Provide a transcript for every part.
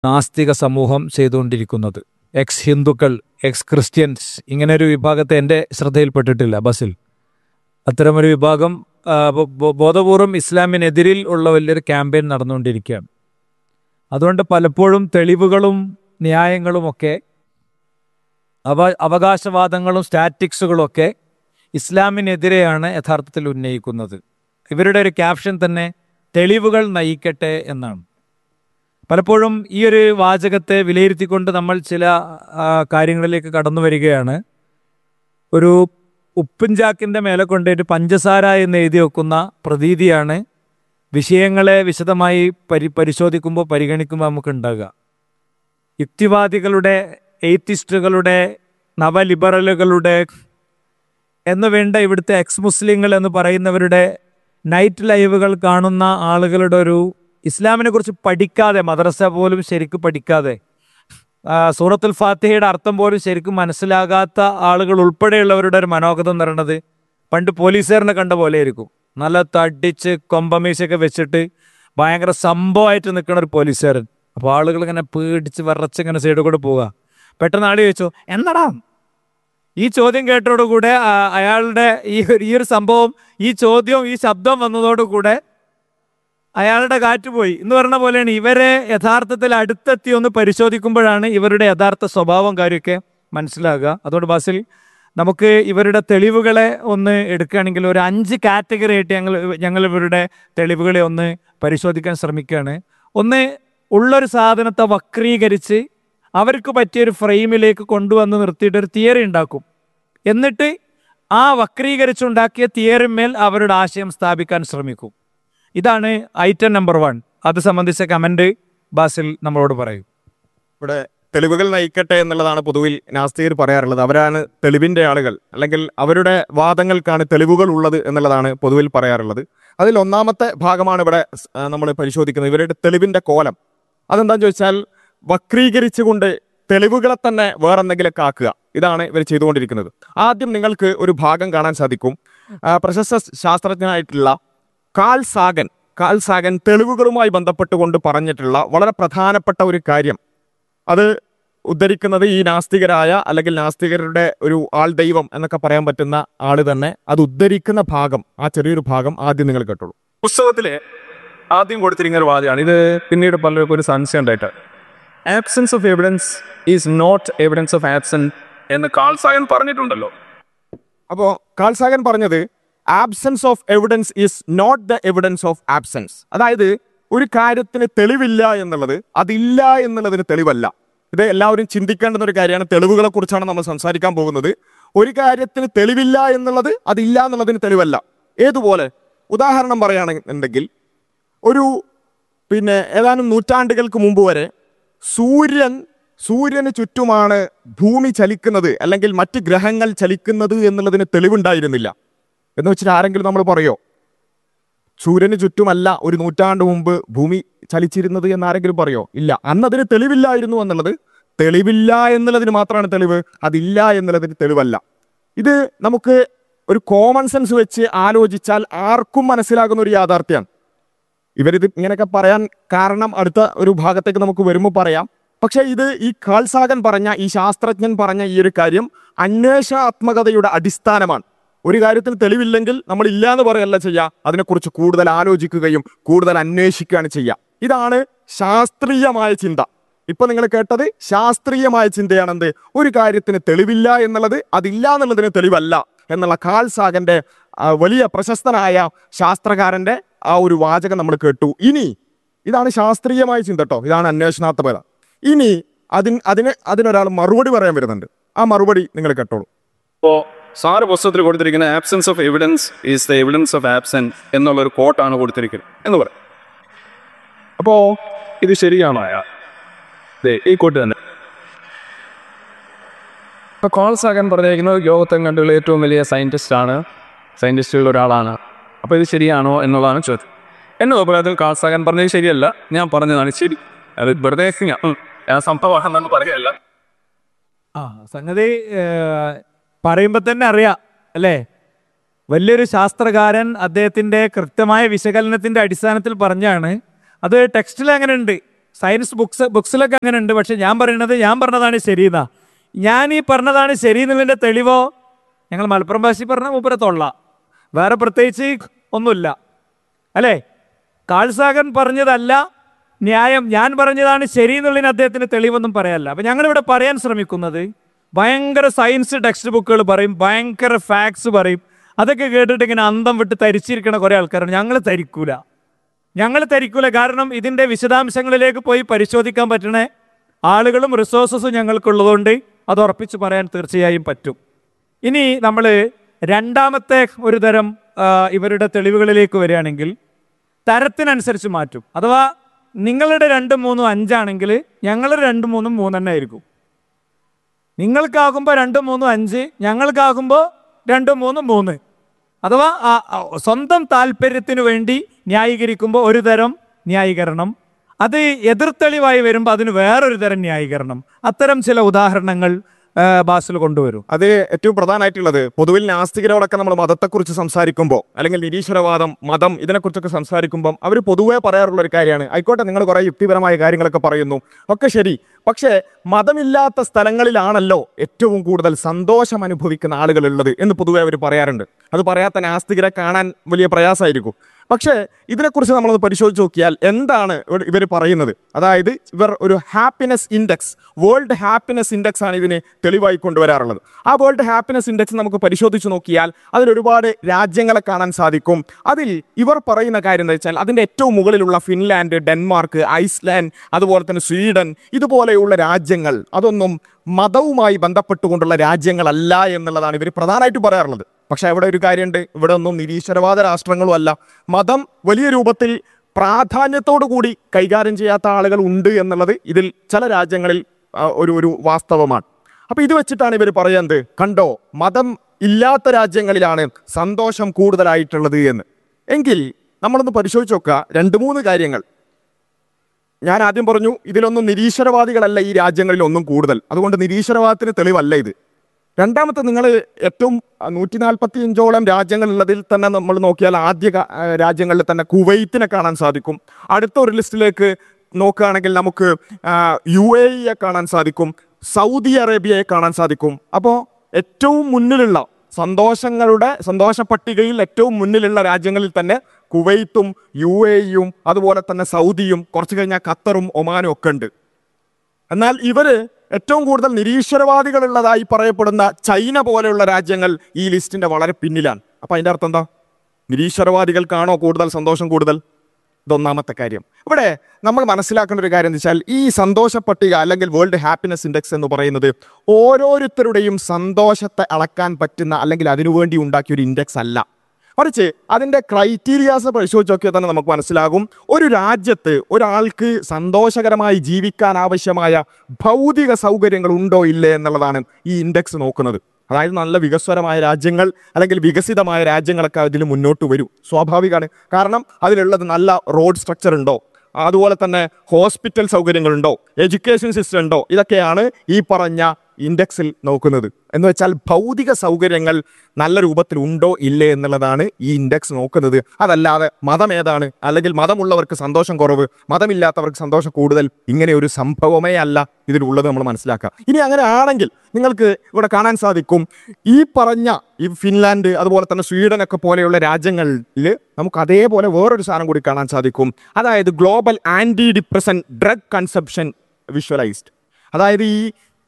നാസ്തിക സമൂഹം ചെയ്തുകൊണ്ടിരിക്കുന്നത് എക്സ് ഹിന്ദുക്കൾ എക്സ് ക്രിസ്ത്യൻസ് ഇങ്ങനെ ഒരു വിഭാഗത്തെ എൻ്റെ ശ്രദ്ധയിൽപ്പെട്ടിട്ടില്ല ബസ്സിൽ അത്തരമൊരു വിഭാഗം ആ, ബോ- ബോ- ബോധപൂർവം ഇസ്ലാമിനെതിരിൽ ഉള്ള വലിയൊരു ക്യാമ്പയിൻ നടന്നുകൊണ്ടിരിക്കുകയാണ് അതുകൊണ്ട് പലപ്പോഴും തെളിവുകളും ന്യായങ്ങളുമൊക്കെ അവ അവകാശവാദങ്ങളും സ്റ്റാറ്റിക്സുകളൊക്കെ ഇസ്ലാമിനെതിരെയാണ് യഥാർത്ഥത്തിൽ ഉന്നയിക്കുന്നത് ഇവരുടെ ഒരു ക്യാപ്ഷൻ തന്നെ തെളിവുകൾ നയിക്കട്ടെ എന്നാണ് പലപ്പോഴും ഈ ഒരു വാചകത്തെ വിലയിരുത്തിക്കൊണ്ട് നമ്മൾ ചില ആ, കാര്യങ്ങളിലേക്ക് കടന്നു വരികയാണ് ഒരു ഉപ്പിൻചാക്കിൻ്റെ മേലെ കൊണ്ടൊരു പഞ്ചസാര എന്ന് എഴുതി വെക്കുന്ന പ്രതീതിയാണ് വിഷയങ്ങളെ വിശദമായി പരി പരിശോധിക്കുമ്പോൾ പരിഗണിക്കുമ്പോൾ നമുക്ക് ഉണ്ടാകുക യുക്തിവാദികളുടെ എയ്ത്തിസ്റ്റുകളുടെ നവലിബറലുകളുടെ എന്ന് വേണ്ട ഇവിടുത്തെ എക്സ് മുസ്ലിങ്ങൾ എന്ന് പറയുന്നവരുടെ നൈറ്റ് ലൈവുകൾ കാണുന്ന ആളുകളുടെ ഒരു ഇസ്ലാമിനെ കുറിച്ച് പഠിക്കാതെ മദ്രസ പോലും ശരിക്കും പഠിക്കാതെ ആ, സൂറത്തുൽ ഫാത്തിഹയുടെ അർത്ഥം പോലും ശരിക്കും മനസ്സിലാകാത്ത ആളുകൾ ഉൾപ്പെടെയുള്ളവരുടെ ഒരു മനോഗതം എന്ന് പറയുന്നത് പണ്ട് പോലീസുകാരനെ കണ്ട പോലെ ആയിരിക്കും നല്ല തടിച്ച് കൊമ്പമീശൊക്കെ വെച്ചിട്ട് ഭയങ്കര സംഭവമായിട്ട് നിൽക്കുന്ന ഒരു പോലീസുകാരൻ അപ്പോൾ ആളുകൾ ഇങ്ങനെ പേടിച്ച് വിറച്ച് ഇങ്ങനെ സൈഡിൽ കൂടെ പോവുക പെട്ടെന്ന് ആള് ചോദിച്ചു എന്നടാ ഈ ചോദ്യം കേട്ടോടുകൂടെ ആ, അയാളുടെ ഈ ഒരു- ഈ ഒരു സംഭവം ഈ ചോദ്യവും ഈ ശബ്ദം വന്നതോടുകൂടെ അയാളുടെ കാറ്റ് പോയി എന്ന് പറഞ്ഞ പോലെയാണ് ഇവരെ യഥാർത്ഥത്തിൽ അടുത്തെത്തി ഒന്ന് പരിശോധിക്കുമ്പോഴാണ് ഇവരുടെ യഥാർത്ഥ സ്വഭാവം കാര്യമൊക്കെ മനസ്സിലാകുക അതുകൊണ്ട് ബസ്സിൽ നമുക്ക് ഇവരുടെ തെളിവുകളെ ഒന്ന് എടുക്കുകയാണെങ്കിൽ ഒരു അഞ്ച് കാറ്റഗറി ആയിട്ട് ഞങ്ങൾ ഞങ്ങൾ ഇവരുടെ തെളിവുകളെ ഒന്ന് പരിശോധിക്കാൻ ശ്രമിക്കുകയാണ് ഒന്ന് ഉള്ളൊരു സാധനത്തെ വക്രീകരിച്ച് അവർക്ക് പറ്റിയൊരു ഫ്രെയിമിലേക്ക് കൊണ്ടുവന്ന് നിർത്തിയിട്ട് ഒരു തിയറി ഉണ്ടാക്കും എന്നിട്ട് ആ വക്രീകരിച്ചുണ്ടാക്കിയ തിയറിമേൽ അവരുടെ ആശയം സ്ഥാപിക്കാൻ ശ്രമിക്കും ഇതാണ് ഐറ്റം നമ്പർ വൺ അത് സംബന്ധിച്ച കമന്റ് ബാസിൽ നമ്മളോട് പറയും ഇവിടെ തെളിവുകൾ നയിക്കട്ടെ എന്നുള്ളതാണ് പൊതുവിൽ നാസ്തികർ പറയാറുള്ളത് അവരാണ് തെളിവിന്റെ ആളുകൾ അല്ലെങ്കിൽ അവരുടെ വാദങ്ങൾക്കാണ് തെളിവുകൾ ഉള്ളത് എന്നുള്ളതാണ് പൊതുവിൽ പറയാറുള്ളത് അതിൽ ഒന്നാമത്തെ ഭാഗമാണ് ഇവിടെ നമ്മൾ പരിശോധിക്കുന്നത് ഇവരുടെ തെളിവിന്റെ കോലം അതെന്താന്ന് ചോദിച്ചാൽ വക്രീകരിച്ചുകൊണ്ട് തെളിവുകളെ തന്നെ വേറെന്തെങ്കിലുമൊക്കെ ആക്കുക ഇതാണ് ഇവർ ചെയ്തുകൊണ്ടിരിക്കുന്നത് ആദ്യം നിങ്ങൾക്ക് ഒരു ഭാഗം കാണാൻ സാധിക്കും ആ, പ്രശസ്ത ശാസ്ത്രജ്ഞനായിട്ടുള്ള കാൽ സാഗൻ കാൽ സാഗൻ തെളിവുകളുമായി ബന്ധപ്പെട്ടുകൊണ്ട് പറഞ്ഞിട്ടുള്ള വളരെ പ്രധാനപ്പെട്ട ഒരു കാര്യം അത് ഉദ്ധരിക്കുന്നത് ഈ നാസ്തികരായ അല്ലെങ്കിൽ നാസ്തികരുടെ ഒരു ആൾ ദൈവം എന്നൊക്കെ പറയാൻ പറ്റുന്ന ആള് തന്നെ അത് ഉദ്ധരിക്കുന്ന ഭാഗം ആ ചെറിയൊരു ഭാഗം ആദ്യം നിങ്ങൾ കേട്ടോളൂ പുസ്തകത്തിലെ ആദ്യം കൊടുത്തിരിക്കുന്ന ഒരു വാചകമാണ് ഇത് പിന്നീട് പലർക്കും ഒരു സംശയം ഉണ്ടായിട്ട് absence of evidence is not evidence of absent എന്ന് കാൾ സായൻ പറഞ്ഞിട്ടുണ്ടല്ലോ അപ്പോൾ കാൾ സാഗൻ പറഞ്ഞത് absence of evidence is not the evidence of absence അതായത് ഒരു കാര്യത്തിന് തെളിവില്ല എന്നുള്ളത് അതില്ല എന്നുള്ളതിന് തെളിവല്ല ഇത് എല്ലാവരും ചിന്തിക്കേണ്ടുന്ന ഒരു കാര്യമാണ് തെളിവുകളെ കുറിച്ചാണ് നമ്മൾ സംസാരിക്കാൻ പോകുന്നത് ഒരു കാര്യത്തിന് തെളിവില്ല എന്നുള്ളത് അതില്ല എന്നുള്ളതിന് തെളിവല്ല ഏതുപോലെ ഉദാഹരണം പറയുകയാണെന്നുണ്ടെങ്കിൽ ഒരു പിന്നെ ഏതാനും നൂറ്റാണ്ടുകൾക്ക് മുമ്പ് വരെ സൂര്യൻ സൂര്യന് ചുറ്റുമാണ് ഭൂമി ചലിക്കുന്നത് അല്ലെങ്കിൽ മറ്റ് ഗ്രഹങ്ങൾ ചലിക്കുന്നത് എന്നുള്ളതിന് തെളിവുണ്ടായിരുന്നില്ല എന്ന് വെച്ചിട്ട് ആരെങ്കിലും നമ്മൾ പറയോ സൂര്യന് ചുറ്റുമല്ല ഒരു നൂറ്റാണ്ട് മുമ്പ് ഭൂമി ചലിച്ചിരുന്നത് എന്ന് ആരെങ്കിലും പറയോ ഇല്ല അന്ന് അതിന് തെളിവില്ലായിരുന്നു എന്നുള്ളത് തെളിവില്ല എന്നുള്ളതിന് മാത്രമാണ് തെളിവ് അതില്ല എന്നുള്ളതിന് തെളിവല്ല ഇത് നമുക്ക് ഒരു കോമൺ സെൻസ് വെച്ച് ആലോചിച്ചാൽ ആർക്കും മനസ്സിലാകുന്ന ഒരു യാഥാർത്ഥ്യമാണ് ഇവരിത് ഇങ്ങനെയൊക്കെ പറയാൻ കാരണം അടുത്ത ഒരു ഭാഗത്തേക്ക് നമുക്ക് വരുമ്പോൾ പറയാം പക്ഷേ ഇത് ഈ കാൾസാഗൻ പറഞ്ഞ ഈ ശാസ്ത്രജ്ഞൻ പറഞ്ഞ ഈ ഒരു കാര്യം അന്വേഷണാത്മകതയുടെ അടിസ്ഥാനമാണ് ഒരു കാര്യത്തിന് തെളിവില്ലെങ്കിൽ നമ്മൾ ഇല്ല എന്ന് പറയല്ല ചെയ്യുക അതിനെക്കുറിച്ച് കൂടുതൽ ആലോചിക്കുകയും കൂടുതൽ അന്വേഷിക്കുകയാണ് ചെയ്യുക ഇതാണ് ശാസ്ത്രീയമായ ചിന്ത ഇപ്പൊ നിങ്ങൾ കേട്ടത് ശാസ്ത്രീയമായ ചിന്തയാണ് എന്ത് ഒരു കാര്യത്തിന് തെളിവില്ല എന്നുള്ളത് അതില്ല എന്നുള്ളതിന് തെളിവല്ല എന്നുള്ള കാൾ സാഗന്റെ ആ, വലിയ പ്രശസ്തനായ ശാസ്ത്രകാരന്റെ ആ ഒരു വാചകം നമ്മൾ കേട്ടു ഇനി ഇതാണ് ശാസ്ത്രീയമായ ചിന്ത കേട്ടോ ഇതാണ് അന്വേഷണാത്മകത ഇനി അതിന് അതിന് അതിനൊരാൾ മറുപടി പറയാൻ വരുന്നുണ്ട് ആ മറുപടി നിങ്ങൾ കേട്ടോളൂ അപ്പോൾ സാറ് പുസ്തകത്തിൽ കൊടുത്തിരിക്കുന്ന absence of evidence is the evidence of absent എന്നുള്ള ഒരു കോട്ടാണ് കൊടുത്തിരിക്കുന്നത് എന്ന് പറയാം അപ്പോൾ ഇത് ശരിയാണോ അയാൾ ദേ ഈ കോട്ട് തന്നെ ഇപ്പോൾ കോൾ സാഗൻ പറഞ്ഞിരിക്കുന്നത് ലോകത്തെ കണ്ടുള്ള ഏറ്റവും വലിയ സയൻറ്റിസ്റ്റ് ആണ് സയൻറ്റിസ്റ്റുകളിൽ ഒരാളാണ് അപ്പോൾ ഇത് ശരിയാണോ എന്നുള്ളതാണ് ചോദ്യം എന്നെ അഭിപ്രായത്തിൽ കാൾ സാഗൻ പറഞ്ഞത് ശരിയല്ല ഞാൻ പറഞ്ഞതാണ് ശരി അത് വെറുതെ ഞാൻ ഉം, ഞാൻ സംഭവമാണെന്നാണ് പറയുകയല്ല ആ സംഗതി പറയുമ്പോൾ തന്നെ അറിയാം അല്ലേ വലിയൊരു ശാസ്ത്രകാരൻ അദ്ദേഹത്തിൻ്റെ കൃത്യമായ വിശകലനത്തിൻ്റെ അടിസ്ഥാനത്തിൽ പറഞ്ഞാണ് അത് ടെക്സ്റ്റിൽ അങ്ങനെ ഉണ്ട് സയൻസ് ബുക്സ് ബുക്സിലൊക്കെ അങ്ങനെ ഉണ്ട് പക്ഷെ ഞാൻ പറയുന്നത് ഞാൻ പറഞ്ഞതാണ് ശരിയെന്നാ ഞാൻ ഈ പറഞ്ഞതാണ് ശരി എന്നുള്ളതിൻ്റെ തെളിവോ ഞങ്ങൾ മലപ്പുറം ഭാഷയിൽ പറഞ്ഞ മൂപ്പരത്തൊള്ള വേറെ പ്രത്യേകിച്ച് ഒന്നുമില്ല അല്ലേ കാൾസാഗൻ പറഞ്ഞതല്ല ന്യായം ഞാൻ പറഞ്ഞതാണ് ശരി എന്നുള്ളതിന് അദ്ദേഹത്തിന് തെളിവൊന്നും പറയാനല്ല അപ്പം ഞങ്ങളിവിടെ പറയാൻ ശ്രമിക്കുന്നത് ഭയങ്കര സയൻസ് ടെക്സ്റ്റ് ബുക്കുകൾ പറയും ഭയങ്കര ഫാക്ട്സ് പറയും അതൊക്കെ കേട്ടിട്ട് ഇങ്ങനെ അന്തം വിട്ട് തരിച്ചിരിക്കണ കുറേ ആൾക്കാരാണ് ഞങ്ങൾ തരിക്കൂല ഞങ്ങൾ തരിക്കൂല കാരണം ഇതിൻ്റെ വിശദാംശങ്ങളിലേക്ക് പോയി പരിശോധിക്കാൻ പറ്റണ ആളുകളും റിസോഴ്സസും ഞങ്ങൾക്കുള്ളതുകൊണ്ട് അത് ഉറപ്പിച്ച് പറയാൻ തീർച്ചയായും പറ്റും ഇനി നമ്മൾ രണ്ടാമത്തെ ഒരു തരം ആ, ഇവരുടെ തെളിവുകളിലേക്ക് വരികയാണെങ്കിൽ തരത്തിനനുസരിച്ച് മാറ്റും അഥവാ നിങ്ങളുടെ രണ്ടും മൂന്നും അഞ്ചാണെങ്കിൽ ഞങ്ങളുടെ രണ്ടും മൂന്നും മൂന്നെണ്ണ ആയിരിക്കും നിങ്ങൾക്കാകുമ്പോൾ രണ്ടും മൂന്നും അഞ്ച് ഞങ്ങൾക്കാകുമ്പോൾ രണ്ടും മൂന്നും മൂന്ന് അഥവാ ആ ആ സ്വന്തം താല്പര്യത്തിന് വേണ്ടി ന്യായീകരിക്കുമ്പോൾ ഒരു തരം ന്യായീകരണം അത് എതിർത്തെളിവായി വരുമ്പോൾ അതിന് വേറൊരു തരം ന്യായീകരണം അത്തരം ചില ഉദാഹരണങ്ങൾ ആ, ബാസിൽ കൊണ്ടുവരും അത് ഏറ്റവും പ്രധാനമായിട്ടുള്ളത് പൊതുവിൽ നാസ്തികരോടൊക്കെ നമ്മൾ മതത്തെക്കുറിച്ച് സംസാരിക്കുമ്പോൾ അല്ലെങ്കിൽ നിരീശ്വരവാദം മതം ഇതിനെക്കുറിച്ചൊക്കെ സംസാരിക്കുമ്പോൾ അവർ പൊതുവേ പറയാറുള്ള ഒരു കാര്യമാണ് ആയിക്കോട്ടെ നിങ്ങൾ കുറേ യുക്തിപരമായ കാര്യങ്ങളൊക്കെ പറയുന്നു ഒക്കെ ശരി പക്ഷേ മതമില്ലാത്ത സ്ഥലങ്ങളിലാണല്ലോ ഏറ്റവും കൂടുതൽ സന്തോഷം അനുഭവിക്കുന്ന ആളുകൾ ഉള്ളത് എന്ന് പൊതുവെ അവർ പറയാറുണ്ട് അത് പറയാത്ത നാസ്തികരെ കാണാൻ വലിയ പ്രയാസമായിരിക്കും പക്ഷേ ഇതിനെക്കുറിച്ച് നമ്മളൊന്ന് പരിശോധിച്ച് നോക്കിയാൽ എന്താണ് ഇവർ പറയുന്നത് അതായത് ഇവർ ഒരു happiness index world happiness index ആണ് ഇതിനെ തെളിവായി കൊണ്ടുവരാറുള്ളത് ആ വേൾഡ് ഹാപ്പിനെസ് ഇൻഡെക്സ് നമുക്ക് പരിശോധിച്ച് നോക്കിയാൽ അതിൽ ഒരുപാട് രാജ്യങ്ങളെ കാണാൻ സാധിക്കും അതിൽ ഇവർ പറയുന്ന കാര്യം എന്താ വെച്ചാൽ അതിൻ്റെ ഏറ്റവും മുകളിലുള്ള ഫിൻലാൻഡ് ഡെൻമാർക്ക് ഐസ്ലാൻഡ് അതുപോലെ തന്നെ സ്വീഡൻ ഇതുപോലെയുള്ള രാജ്യങ്ങൾ അതൊന്നും മതവുമായി ബന്ധപ്പെട്ടുകൊണ്ടുള്ള രാജ്യങ്ങളല്ല എന്നുള്ളതാണ് ഇവർ പ്രധാനമായിട്ട് പറയാറുള്ളത് പക്ഷെ അവിടെ ഒരു കാര്യമുണ്ട് ഇവിടെ ഒന്നും നിരീശ്വരവാദ രാഷ്ട്രങ്ങളും അല്ല മതം വലിയ രൂപത്തിൽ പ്രാധാന്യത്തോടു കൂടി കൈകാര്യം ചെയ്യാത്ത ആളുകൾ ഉണ്ട് എന്നുള്ളത് ഇതിൽ ചില രാജ്യങ്ങളിൽ ആ, ഒരു ഒരു വാസ്തവമാണ് അപ്പൊ ഇത് വെച്ചിട്ടാണ് ഇവർ പറയുന്നത് കണ്ടോ മതം ഇല്ലാത്ത രാജ്യങ്ങളിലാണ് സന്തോഷം കൂടുതലായിട്ടുള്ളത് എന്ന് എങ്കിൽ നമ്മളൊന്ന് പരിശോധിച്ച് നോക്കുക രണ്ട് മൂന്ന് കാര്യങ്ങൾ ഞാൻ ആദ്യം പറഞ്ഞു ഇതിലൊന്നും നിരീശ്വരവാദികളല്ല ഈ രാജ്യങ്ങളിൽ ഒന്നും കൂടുതൽ അതുകൊണ്ട് നിരീശ്വരവാദത്തിന് തെളിവല്ല ഇത് രണ്ടാമത്തെ നിങ്ങൾ ഏറ്റവും നൂറ്റി നാൽപ്പത്തി അഞ്ചോളം രാജ്യങ്ങളുള്ളതിൽ തന്നെ നമ്മൾ നോക്കിയാൽ ആദ്യ ക- ആ, രാജ്യങ്ങളിൽ തന്നെ കുവൈത്തിനെ കാണാൻ സാധിക്കും അടുത്ത ഒരു ലിസ്റ്റിലേക്ക് നോക്കുകയാണെങ്കിൽ നമുക്ക് യു എ ഇയെ കാണാൻ സാധിക്കും സൗദി അറേബ്യയെ കാണാൻ സാധിക്കും അപ്പോൾ ഏറ്റവും മുന്നിലുള്ള സന്തോഷങ്ങളുടെ സന്തോഷ പട്ടികയിൽ ഏറ്റവും മുന്നിലുള്ള രാജ്യങ്ങളിൽ തന്നെ കുവൈത്തും യു എ ഇയും അതുപോലെ തന്നെ സൗദിയും കുറച്ച് കഴിഞ്ഞാൽ ഖത്തറും ഒമാനും ഒക്കെ ഉണ്ട് എന്നാൽ ഇവര് ഏറ്റവും കൂടുതൽ നിരീശ്വരവാദികളുള്ളതായി പറയപ്പെടുന്ന ചൈന പോലെയുള്ള രാജ്യങ്ങൾ ഈ ലിസ്റ്റിന്റെ വളരെ പിന്നിലാണ് അപ്പൊ അതിന്റെ അർത്ഥം എന്താ നിരീശ്വരവാദികൾക്കാണോ കൂടുതൽ സന്തോഷം കൂടുതൽ ഇതൊന്നാമത്തെ കാര്യം ഇവിടെ നമ്മൾ മനസ്സിലാക്കേണ്ട ഒരു കാര്യം എന്ന് വെച്ചാൽ ഈ സന്തോഷ പട്ടിക അല്ലെങ്കിൽ വേൾഡ് ഹാപ്പിനെസ് ഇൻഡെക്സ് എന്ന് പറയുന്നത് ഓരോരുത്തരുടെയും സന്തോഷത്തെ അളക്കാൻ പറ്റുന്ന അല്ലെങ്കിൽ അതിനുവേണ്ടി ഉണ്ടാക്കിയ ഒരു ഇൻഡെക്സ് അല്ല മറിച്ച് അതിൻ്റെ ക്രൈറ്റീരിയാസ് പരിശോധിച്ച് നോക്കിയാൽ തന്നെ നമുക്ക് മനസ്സിലാകും ഒരു രാജ്യത്ത് ഒരാൾക്ക് സന്തോഷകരമായി ജീവിക്കാൻ ആവശ്യമായ ഭൗതിക സൗകര്യങ്ങൾ ഉണ്ടോ ഇല്ലേ എന്നുള്ളതാണ് ഈ ഇൻഡെക്സ് നോക്കുന്നത് അതായത് നല്ല വികസ്വരമായ രാജ്യങ്ങൾ അല്ലെങ്കിൽ വികസിതമായ രാജ്യങ്ങളൊക്കെ അതിൽ മുന്നോട്ട് വരും സ്വാഭാവികമാണ് കാരണം അതിലുള്ളത് നല്ല റോഡ് സ്ട്രക്ചർ ഉണ്ടോ അതുപോലെ തന്നെ ഹോസ്പിറ്റൽ സൗകര്യങ്ങളുണ്ടോ എഡ്യൂക്കേഷൻ സിസ്റ്റം ഉണ്ടോ ഇതൊക്കെയാണ് ഈ പറഞ്ഞ ഇൻഡെക്സിൽ നോക്കുന്നത് എന്ന് വെച്ചാൽ ഭൗതിക സൗകര്യങ്ങൾ നല്ല രൂപത്തിൽ ഉണ്ടോ ഇല്ലേ എന്നുള്ളതാണ് ഈ ഇൻഡെക്സ് നോക്കുന്നത് അതല്ലാതെ മതം ഏതാണ് അല്ലെങ്കിൽ മതമുള്ളവർക്ക് സന്തോഷം കുറവ് മതമില്ലാത്തവർക്ക് സന്തോഷം കൂടുതൽ ഇങ്ങനെ ഒരു സംഭവമേ അല്ല ഇതിലുള്ളത് നമ്മൾ മനസ്സിലാക്കുക ഇനി അങ്ങനെ ആണെങ്കിൽ നിങ്ങൾക്ക് ഇവിടെ കാണാൻ സാധിക്കും ഈ പറഞ്ഞ ഈ ഫിൻലാൻഡ് അതുപോലെ തന്നെ സ്വീഡൻ ഒക്കെ പോലെയുള്ള രാജ്യങ്ങളിൽ നമുക്ക് അതേപോലെ വേറൊരു സാധനം കൂടി കാണാൻ സാധിക്കും അതായത് global antidepressant drug consumption visualised അതായത് ഈ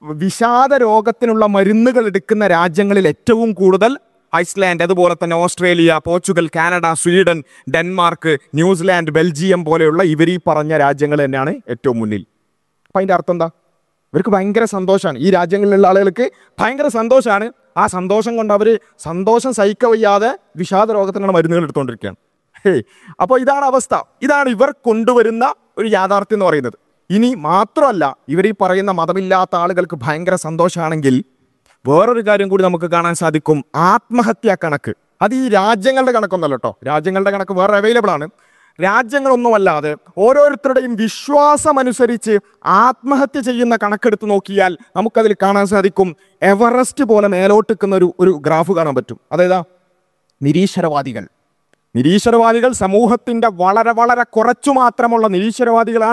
വിഷാദ രോഗത്തിനുള്ള മരുന്നുകൾ എടുക്കുന്ന രാജ്യങ്ങളിൽ ഏറ്റവും കൂടുതൽ ഐസ്ലാൻഡ് അതുപോലെ തന്നെ Australia Portugal Canada Sweden Denmark New Zealand Belgium പോലെയുള്ള ഇവർ ഈ പറഞ്ഞ രാജ്യങ്ങൾ തന്നെയാണ് ഏറ്റവും മുന്നിൽ അപ്പം അതിൻ്റെ അർത്ഥം എന്താ ഇവർക്ക് ഭയങ്കര സന്തോഷമാണ് ഈ രാജ്യങ്ങളിലുള്ള ആളുകൾക്ക് ഭയങ്കര സന്തോഷമാണ് ആ സന്തോഷം കൊണ്ട് അവർ സന്തോഷം സഹിക്ക വയ്യാതെ വിഷാദ രോഗത്തിനുള്ള മരുന്നുകൾ എടുത്തുകൊണ്ടിരിക്കുകയാണ് ഹേ അപ്പോൾ ഇതാണ് അവസ്ഥ ഇതാണ് ഇവർ കൊണ്ടുവരുന്ന ഒരു യാഥാർത്ഥ്യം എന്ന് പറയുന്നത് ഇനി മാത്രമല്ല ഇവർ ഈ പറയുന്ന മതമില്ലാത്ത ആളുകൾക്ക് ഭയങ്കര സന്തോഷമാണെങ്കിൽ വേറൊരു കാര്യം കൂടി നമുക്ക് കാണാൻ സാധിക്കും ആത്മഹത്യാ കണക്ക് അത് ഈ രാജ്യങ്ങളുടെ കണക്കൊന്നല്ല കേട്ടോ രാജ്യങ്ങളുടെ കണക്ക് വേറെ അവൈലബിൾ ആണ് രാജ്യങ്ങളൊന്നുമല്ലാതെ ഓരോരുത്തരുടെയും വിശ്വാസമനുസരിച്ച് ആത്മഹത്യ ചെയ്യുന്ന കണക്കെടുത്ത് നോക്കിയാൽ നമുക്കതിൽ കാണാൻ സാധിക്കും എവറസ്റ്റ് പോലെ മേലോട്ടിക്കുന്ന ഒരു ഒരു ഗ്രാഫ് കാണാൻ പറ്റും അതേതാ നിരീശ്വരവാദികൾ നിരീശ്വരവാദികൾ സമൂഹത്തിന്റെ വളരെ വളരെ കുറച്ചു മാത്രമുള്ള നിരീശ്വരവാദികളാണ്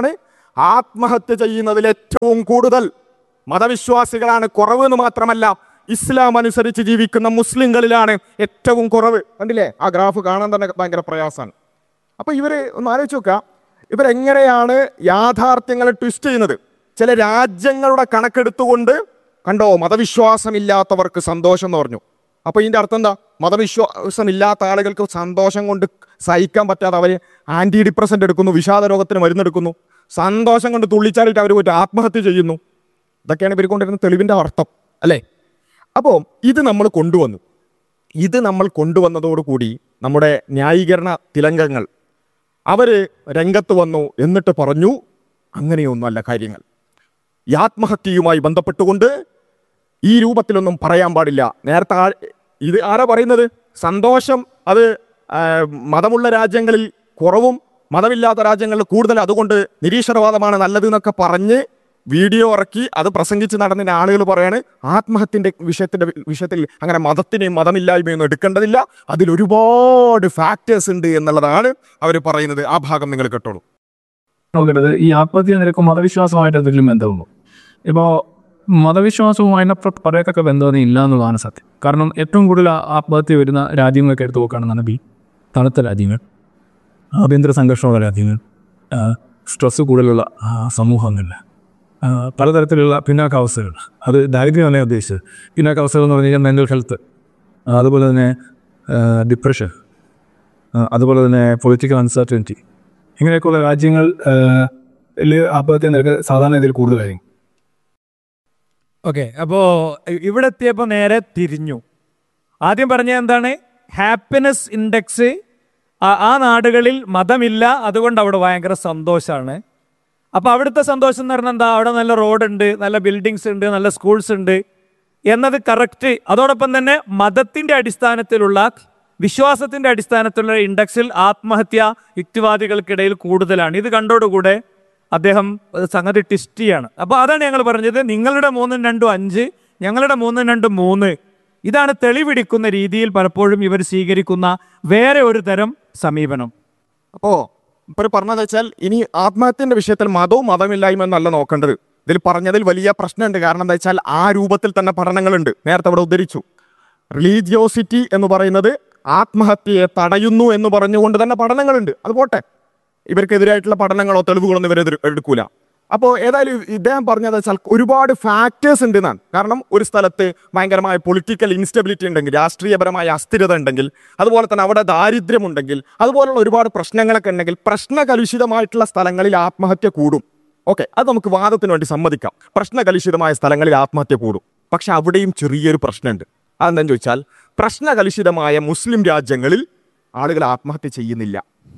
ആത്മഹത്യ ചെയ്യുന്നതിൽ ഏറ്റവും കൂടുതൽ മതവിശ്വാസികളാണ് കുറവ് എന്ന് മാത്രമല്ല ഇസ്ലാം അനുസരിച്ച് ജീവിക്കുന്ന മുസ്ലിങ്ങളിലാണ് ഏറ്റവും കുറവ് കണ്ടില്ലേ ആ ഗ്രാഫ് കാണാൻ തന്നെ ഭയങ്കര പ്രയാസമാണ് അപ്പൊ ഇവര് ഒന്ന് ആലോചിച്ച് നോക്കുക ഇവരെങ്ങനെയാണ് യാഥാർത്ഥ്യങ്ങളെ ട്വിസ്റ്റ് ചെയ്യുന്നത് ചില രാജ്യങ്ങളുടെ കണക്കെടുത്തുകൊണ്ട് കണ്ടോ മതവിശ്വാസമില്ലാത്തവർക്ക് സന്തോഷം എന്ന് പറഞ്ഞു അപ്പൊ ഇതിന്റെ അർത്ഥം എന്താ മതവിശ്വാസം ഇല്ലാത്ത ആളുകൾക്ക് സന്തോഷം കൊണ്ട് സഹിക്കാൻ പറ്റാതെ അവര് ആന്റി ഡിപ്രസന്റ് എടുക്കുന്നു വിഷാദ രോഗത്തിന് മരുന്നെടുക്കുന്നു സന്തോഷം കൊണ്ട് തുള്ളിച്ചാലിട്ട് അവർ പോയിട്ട് ആത്മഹത്യ ചെയ്യുന്നു ഇതൊക്കെയാണ് ഇവർ കൊണ്ടിരുന്ന തെളിവിന്റെ അർത്ഥം അല്ലേ അപ്പോൾ ഇത് നമ്മൾ കൊണ്ടുവന്നു ഇത് നമ്മൾ കൊണ്ടുവന്നതോടുകൂടി നമ്മുടെ ന്യായീകരണ തിലങ്കങ്ങൾ അവര് രംഗത്ത് വന്നു എന്നിട്ട് പറഞ്ഞു അങ്ങനെയൊന്നുമല്ല കാര്യങ്ങൾ ഈ ആത്മഹത്യയുമായി ബന്ധപ്പെട്ടുകൊണ്ട് ഈ രൂപത്തിലൊന്നും പറയാൻ പാടില്ല നേരത്തെ ആ ഇത് ആരാ പറയുന്നത് സന്തോഷം അത് ആ, മതമുള്ള രാജ്യങ്ങളിൽ കുറവും മതമില്ലാത്ത രാജ്യങ്ങളിൽ കൂടുതൽ അതുകൊണ്ട് നിരീശ്വരവാദമാണ് നല്ലത് എന്നൊക്കെ പറഞ്ഞ് വീഡിയോ ഇറക്കി അത് പ്രസംഗിച്ച് നടന്ന ആളുകൾ പറയാണ് ആത്മഹത്യന്റെ വിഷയത്തിന്റെ വിഷയത്തിൽ അങ്ങനെ മതത്തിനെയും മതമില്ലായ്മയൊന്നും എടുക്കേണ്ടതില്ല അതിൽ ഒരുപാട് ഫാക്ടേഴ്സ് ഉണ്ട് എന്നുള്ളതാണ് അവർ പറയുന്നത് ആ ഭാഗം നിങ്ങൾ കേട്ടോളൂ നോക്കേണ്ടത് ഈ ആത്മഹത്യ നിരക്കും മതവിശ്വാസമായിട്ട് എന്തെങ്കിലും ബന്ധമുണ്ടോ ഇപ്പോൾ മതവിശ്വാസവും അതിനപ്പുറം പറയത്തക്ക ബന്ധമൊന്നും ഇല്ല എന്നുള്ളതാണ് സത്യം കാരണം ഏറ്റവും കൂടുതൽ ആ- ആത്മഹത്യ വരുന്ന രാജ്യങ്ങളൊക്കെ എടുത്ത് നോക്കുകയാണെന്നുണ്ടെങ്കിൽ തണുത്ത രാജ്യങ്ങൾ ആഭ്യന്തര സംഘർഷമുള്ള രാജ്യങ്ങൾ ആ, സ്ട്രെസ് കൂടുതലുള്ള ആ, സമൂഹങ്ങളിൽ ആ, പലതരത്തിലുള്ള പിന്നാക്കാവസ്ഥകൾ അത് ദാരിദ്ര്യമല്ല ഞാൻ ഉദ്ദേശിച്ചത് പിന്നാക്കാവസ്ഥകൾ എന്ന് പറഞ്ഞു കഴിഞ്ഞാൽ മെൻ്റൽ ഹെൽത്ത് അതുപോലെ തന്നെ ഡിപ്രഷൻ അതുപോലെ തന്നെ പൊളിറ്റിക്കൽ അൺസർട്ടനിറ്റി ഇങ്ങനെയൊക്കെയുള്ള രാജ്യങ്ങൾ ആത്മഹത്യ നിരക്ക് സാധാരണ ഇതിൽ കൂടുതലായിരിക്കും ഓക്കെ അപ്പോൾ ഇവിടെ എത്തിയപ്പോൾ നേരെ തിരിഞ്ഞു ആദ്യം പറഞ്ഞ എന്താണ് ഹാപ്പിനെസ് ഇൻഡെക്സ് ആ നാടുകളിൽ മതമില്ല അതുകൊണ്ട് അവിടെ ഭയങ്കര സന്തോഷമാണ് അപ്പോൾ അവിടുത്തെ സന്തോഷം എന്ന് പറഞ്ഞാൽ എന്താ അവിടെ നല്ല റോഡുണ്ട് നല്ല ബിൽഡിങ്സ് ഉണ്ട് നല്ല സ്കൂൾസ് ഉണ്ട് എന്നത് കറക്റ്റ് അതോടൊപ്പം തന്നെ മതത്തിൻ്റെ അടിസ്ഥാനത്തിലുള്ള വിശ്വാസത്തിൻ്റെ അടിസ്ഥാനത്തിലുള്ള ഇൻഡെക്സിൽ ആത്മഹത്യ യുക്തിവാദികൾക്കിടയിൽ കൂടുതലാണ് ഇത് കണ്ടോടുകൂടെ അദ്ദേഹം അത് സംഗതി ടിസ്റ്റ് ചെയ്യാണ് അപ്പോൾ അതാണ് ഞങ്ങൾ പറഞ്ഞത് നിങ്ങളുടെ മൂന്നും രണ്ടും അഞ്ച് ഞങ്ങളുടെ മൂന്നും രണ്ടും മൂന്ന് ഇതാണ് തെളിവിടിക്കുന്ന രീതിയിൽ പലപ്പോഴും ഇവർ സ്വീകരിക്കുന്ന വേറെ ഒരു തരം സമീപനം അപ്പോ ഇപ്പൊ പറഞ്ഞത് വെച്ചാൽ ഇനി ആത്മഹത്യന്റെ വിഷയത്തിൽ മതവും മതമില്ലായ്മ എന്നല്ല നോക്കേണ്ടത് ഇതിൽ പറഞ്ഞതിൽ വലിയ പ്രശ്നമുണ്ട് കാരണം എന്താ വെച്ചാൽ ആ രൂപത്തിൽ തന്നെ പഠനങ്ങളുണ്ട് നേരത്തെ അവിടെ ഉദ്ധരിച്ചു റിലീജിയോസിറ്റി എന്ന് പറയുന്നത് ആത്മഹത്യയെ തടയുന്നു എന്ന് പറഞ്ഞുകൊണ്ട് തന്നെ പഠനങ്ങളുണ്ട് അത് പോട്ടെ ഇവർക്കെതിരായിട്ടുള്ള പഠനങ്ങളോ തെളിവുകളോ ഒന്നും ഇവർ എടുക്കൂല അപ്പോൾ ഏതായാലും ഇദ്ദേഹം പറഞ്ഞത് വെച്ചാൽ ഒരുപാട് ഫാക്ടേഴ്സ് ഉണ്ട് എന്നാണ് കാരണം ഒരു സ്ഥലത്ത് ഭയങ്കരമായ പൊളിറ്റിക്കൽ ഇൻസ്റ്റബിലിറ്റി ഉണ്ടെങ്കിൽ രാഷ്ട്രീയപരമായ അസ്ഥിരത ഉണ്ടെങ്കിൽ അതുപോലെ തന്നെ അവിടെ ദാരിദ്ര്യമുണ്ടെങ്കിൽ അതുപോലുള്ള ഒരുപാട് പ്രശ്നങ്ങളൊക്കെ ഉണ്ടെങ്കിൽ പ്രശ്നകലുഷിതമായിട്ടുള്ള സ്ഥലങ്ങളിൽ ആത്മഹത്യ കൂടും ഓക്കെ അത് നമുക്ക് വാദത്തിന് വേണ്ടി സമ്മതിക്കാം പ്രശ്നകലുഷിതമായ സ്ഥലങ്ങളിൽ ആത്മഹത്യ കൂടും പക്ഷെ അവിടെയും ചെറിയൊരു പ്രശ്നമുണ്ട് അതെന്താണെന്ന് ചോദിച്ചാൽ പ്രശ്നകലുഷിതമായ മുസ്ലിം രാജ്യങ്ങളിൽ ആളുകൾ ആത്മഹത്യ ചെയ്യുന്നില്ല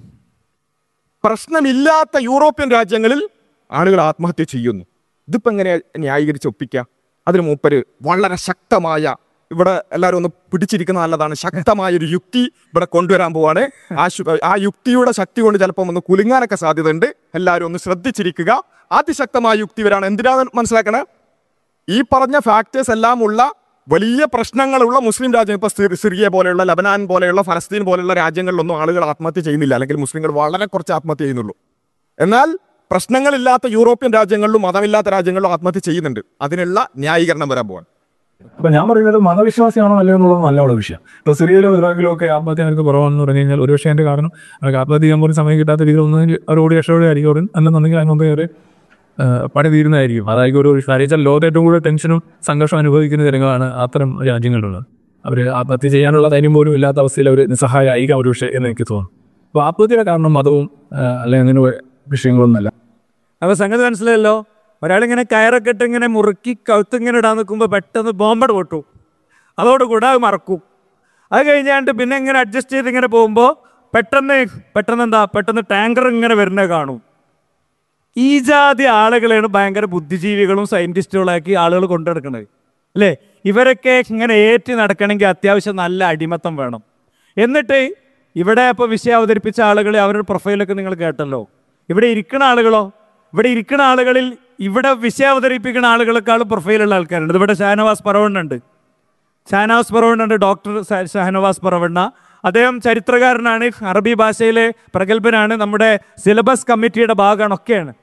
പ്രശ്നമില്ലാത്ത യൂറോപ്യൻ രാജ്യങ്ങളിൽ ആളുകൾ ആത്മഹത്യ ചെയ്യുന്നു ഇതിപ്പോ എങ്ങനെ ന്യായീകരിച്ച് ഒപ്പിക്കാം അതിന് മൂപ്പര് വളരെ ശക്തമായ ഇവിടെ എല്ലാവരും ഒന്ന് പിടിച്ചിരിക്കുന്ന നല്ലതാണ് ശക്തമായ ഒരു യുക്തി ഇവിടെ കൊണ്ടുവരാൻ പോവാണ് ആ ശു- ആ യുക്തിയുടെ ശക്തി കൊണ്ട് ചിലപ്പോൾ ഒന്ന് കുലുങ്ങാനൊക്കെ സാധ്യതയുണ്ട് എല്ലാവരും ഒന്ന് ശ്രദ്ധിച്ചിരിക്കുക അതിശക്തമായ യുക്തി വരാണ് എന്തിനാന്ന് മനസ്സിലാക്കണേ ഈ പറഞ്ഞ ഫാക്ടേഴ്സ് എല്ലാം ഉള്ള വലിയ പ്രശ്നങ്ങളുള്ള മുസ്ലിം രാജ്യം ഇപ്പൊ സിറി- സിറിയ പോലെയുള്ള ലബനാൻ പോലെയുള്ള ഫലസ്തീൻ പോലെയുള്ള രാജ്യങ്ങളിലൊന്നും ആളുകൾ ആത്മഹത്യ ചെയ്യുന്നില്ല അല്ലെങ്കിൽ മുസ്ലിങ്ങൾ വളരെ കുറച്ച് ആത്മഹത്യ ചെയ്യുന്നുള്ളൂ എന്നാൽ പ്രശ്നങ്ങളില്ലാത്ത യൂറോപ്യൻ രാജ്യങ്ങളിലും മതമില്ലാത്ത രാജ്യങ്ങളിലും ആത്മഹത്യ ചെയ്യുന്നുണ്ട് അതിനുള്ള ന്യായീകരണം വരാൻ പോവാൻ അപ്പൊ ഞാൻ പറയുന്നത് മതവിശ്വാസിയാണോ അല്ലയോ എന്നുള്ളത് നല്ലതാണ് വിഷയം ഇപ്പൊ സിറിയയിലോ ഇറാഖിലോ ഒക്കെ ആത്മഹത്യ നിരക്ക് കുറവാണെന്ന് പറഞ്ഞു കഴിഞ്ഞാൽ ഒരുപക്ഷെ അതിന്റെ കാരണം അവർക്ക് ആത്മഹത്യ ചെയ്യാൻ പോലും സമയം കിട്ടാത്ത രീതിയിൽ ഒന്നും അവർ ഓടി രക്ഷപ്പെടുകയായിരിക്കും അവർ അല്ലെന്നുണ്ടെങ്കിൽ അതിന് മുമ്പേ അവർ പണി തീരുന്നതായിരിക്കും അതായിരിക്കും ഒരു കാര്യം വെച്ചാൽ ലോകത്ത് ഏറ്റവും കൂടുതൽ ടെൻഷനും സംഘർഷവും അനുഭവിക്കുന്ന ജനങ്ങളാണ് അത്തരം രാജ്യങ്ങളിലുള്ളത് അവർ ആത്മഹത്യ ചെയ്യാനുള്ള ധൈര്യം പോലും ഇല്ലാത്ത അവസ്ഥയിൽ അവർ നിസ്സഹായമായിരിക്കാം ഒരു പക്ഷേ എന്ന് എനിക്ക് തോന്നുന്നു അപ്പോൾ ആത്മഹത്യയുടെ കാരണം മതവും ആ, അല്ലെങ്കിൽ അങ്ങനെ വിഷയങ്ങളൊന്നുമല്ല അപ്പോൾ സംഗതി മനസ്സിലായല്ലോ ഒരാളിങ്ങനെ കയറൊക്കെ ഇട്ട് ഇങ്ങനെ മുറുക്കി കഴുത്തിങ്ങനെ ഇടാൻ നിൽക്കുമ്പോൾ പെട്ടെന്ന് ബോംബട് പൊട്ടു അതോടുകൂടെ അത് മറക്കും അത് കഴിഞ്ഞാണ്ട് പിന്നെ ഇങ്ങനെ അഡ്ജസ്റ്റ് ചെയ്ത് ഇങ്ങനെ പോകുമ്പോൾ പെട്ടെന്ന് പെട്ടെന്ന് എന്താ പെട്ടെന്ന് ടാങ്കർ ഇങ്ങനെ വരുന്നത് കാണും ഈ ജാതി ആളുകളെയാണ് ഭയങ്കര ബുദ്ധിജീവികളും സയൻറ്റിസ്റ്റുകളാക്കി ആളുകൾ കൊണ്ടുനടക്കുന്നത് അല്ലേ ഇവരൊക്കെ ഇങ്ങനെ ഏറ്റി നടക്കണമെങ്കിൽ അത്യാവശ്യം നല്ല അടിമത്തം വേണം എന്നിട്ട് ഇവിടെ ഇപ്പോൾ വിഷയം അവതരിപ്പിച്ച ആളുകളെ അവരുടെ പ്രൊഫൈലൊക്കെ നിങ്ങൾ കേട്ടല്ലോ ഇവിടെ ഇരിക്കുന്ന ആളുകളോ ഇവിടെ ഇരിക്കുന്ന ആളുകളിൽ ഇവിടെ വിഷയം അവതരിപ്പിക്കുന്ന ആളുകളെക്കാളും പ്രൊഫൈലുള്ള ആൾക്കാരുണ്ട് ഇവിടെ ഷാനവാസ് പറവണ്ണുണ്ട് ഷാനവാസ് പറവണ്ണുണ്ട് ഡോക്ടർ സ- ഷാനവാസ് പറവണ്ണ അദ്ദേഹം ചരിത്രകാരനാണ് അറബി ഭാഷയിലെ പ്രഗത്ഭനാണ് നമ്മുടെ സിലബസ് കമ്മിറ്റിയുടെ ഭാഗമാണ് ഒക്കെയാണ്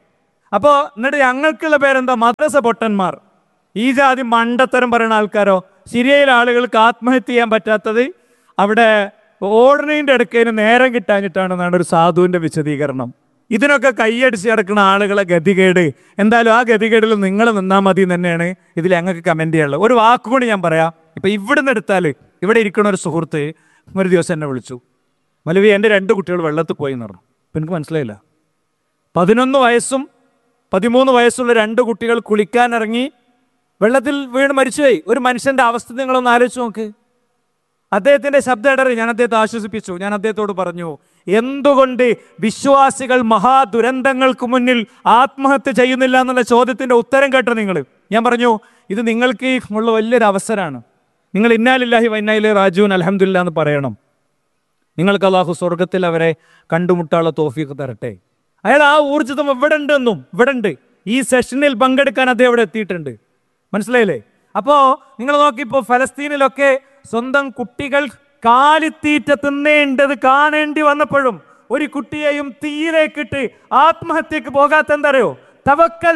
അപ്പോൾ എന്നിട്ട് ഞങ്ങൾക്കുള്ള പേരെന്താ മദ്രസ പൊട്ടന്മാർ ഈ ജാതി മണ്ടത്തരം പറയുന്ന ആൾക്കാരോ സിരിയയിലെ ആളുകൾക്ക് ആത്മഹത്യ ചെയ്യാൻ പറ്റാത്തത് അവിടെ ഓടണീൻ്റെ അടുക്കതിന് നേരം കിട്ടാഞ്ഞിട്ടാണെന്നാണ് ഒരു സാധുവിൻ്റെ വിശദീകരണം ഇതിനൊക്കെ കൈയടിച്ച് കിടക്കുന്ന ആളുകളെ ഗതികേട് എന്തായാലും ആ ഗതികേടിൽ നിങ്ങൾ നിന്നാൽ മതി എന്ന് തന്നെയാണ് ഇതിൽ ഞങ്ങൾക്ക് കമൻറ്റ് ചെയ്യാനുള്ളത് ഒരു വാക്കുകൊണ്ട് ഞാൻ പറയാം ഇപ്പം ഇവിടുന്ന് എടുത്താൽ ഇവിടെ ഇരിക്കുന്ന ഒരു സുഹൃത്ത് ഒരു ദിവസം എന്നെ വിളിച്ചു മലവി എൻ്റെ രണ്ട് കുട്ടികൾ വെള്ളത്തിൽ പോയി എന്ന് പറഞ്ഞു അപ്പം എനിക്ക് മനസ്സിലായില്ല പതിനൊന്ന് വയസ്സും പതിമൂന്ന് വയസ്സുള്ള രണ്ട് കുട്ടികൾ കുളിക്കാനിറങ്ങി വെള്ളത്തിൽ വീണ് മരിച്ചുപോയി ഒരു മനുഷ്യന്റെ അവസ്ഥ നിങ്ങളൊന്ന് ആലോചിച്ച് നോക്ക് അദ്ദേഹത്തിന്റെ ശബ്ദം ഇടറി ഞാൻ അദ്ദേഹത്തെ ആശ്വസിപ്പിച്ചു ഞാൻ അദ്ദേഹത്തോട് പറഞ്ഞു എന്തുകൊണ്ട് വിശ്വാസികൾ മഹാദുരന്തങ്ങൾക്ക് മുന്നിൽ ആത്മഹത്യ ചെയ്യുന്നില്ല എന്നുള്ള ചോദ്യത്തിന്റെ ഉത്തരം കേട്ടോ നിങ്ങൾ ഞാൻ പറഞ്ഞു ഇത് നിങ്ങൾക്ക് ഉള്ള വലിയൊരു അവസരമാണ് നിങ്ങൾ ഇന്നാലില്ലാഹി വൈനായിലെ റാജുവിൻ അലഹമില്ല എന്ന് പറയണം നിങ്ങൾക്ക് അള്ളാഹു സ്വർഗത്തിൽ അവരെ കണ്ടുമുട്ടാനുള്ള തോഫീക്ക് തരട്ടെ അയാൾ ആ ഊർജിതം ഇവിടെ ഉണ്ട് എന്നും ഇവിടെ ഉണ്ട് ഈ സെഷനിൽ പങ്കെടുക്കാൻ അദ്ദേഹം ഇവിടെ എത്തിയിട്ടുണ്ട് മനസ്സിലായില്ലേ അപ്പോ നിങ്ങൾ നോക്കിപ്പോ ഫലസ്തീനിലൊക്കെ സ്വന്തം കുട്ടികൾ കാലിത്തീറ്റ തിന്നേണ്ടത് കാണേണ്ടി വന്നപ്പോഴും ഒരു കുട്ടിയെയും തീയിലേക്കിട്ട് ആത്മഹത്യക്ക് പോകാത്ത എന്തറിയോ തവക്കൽ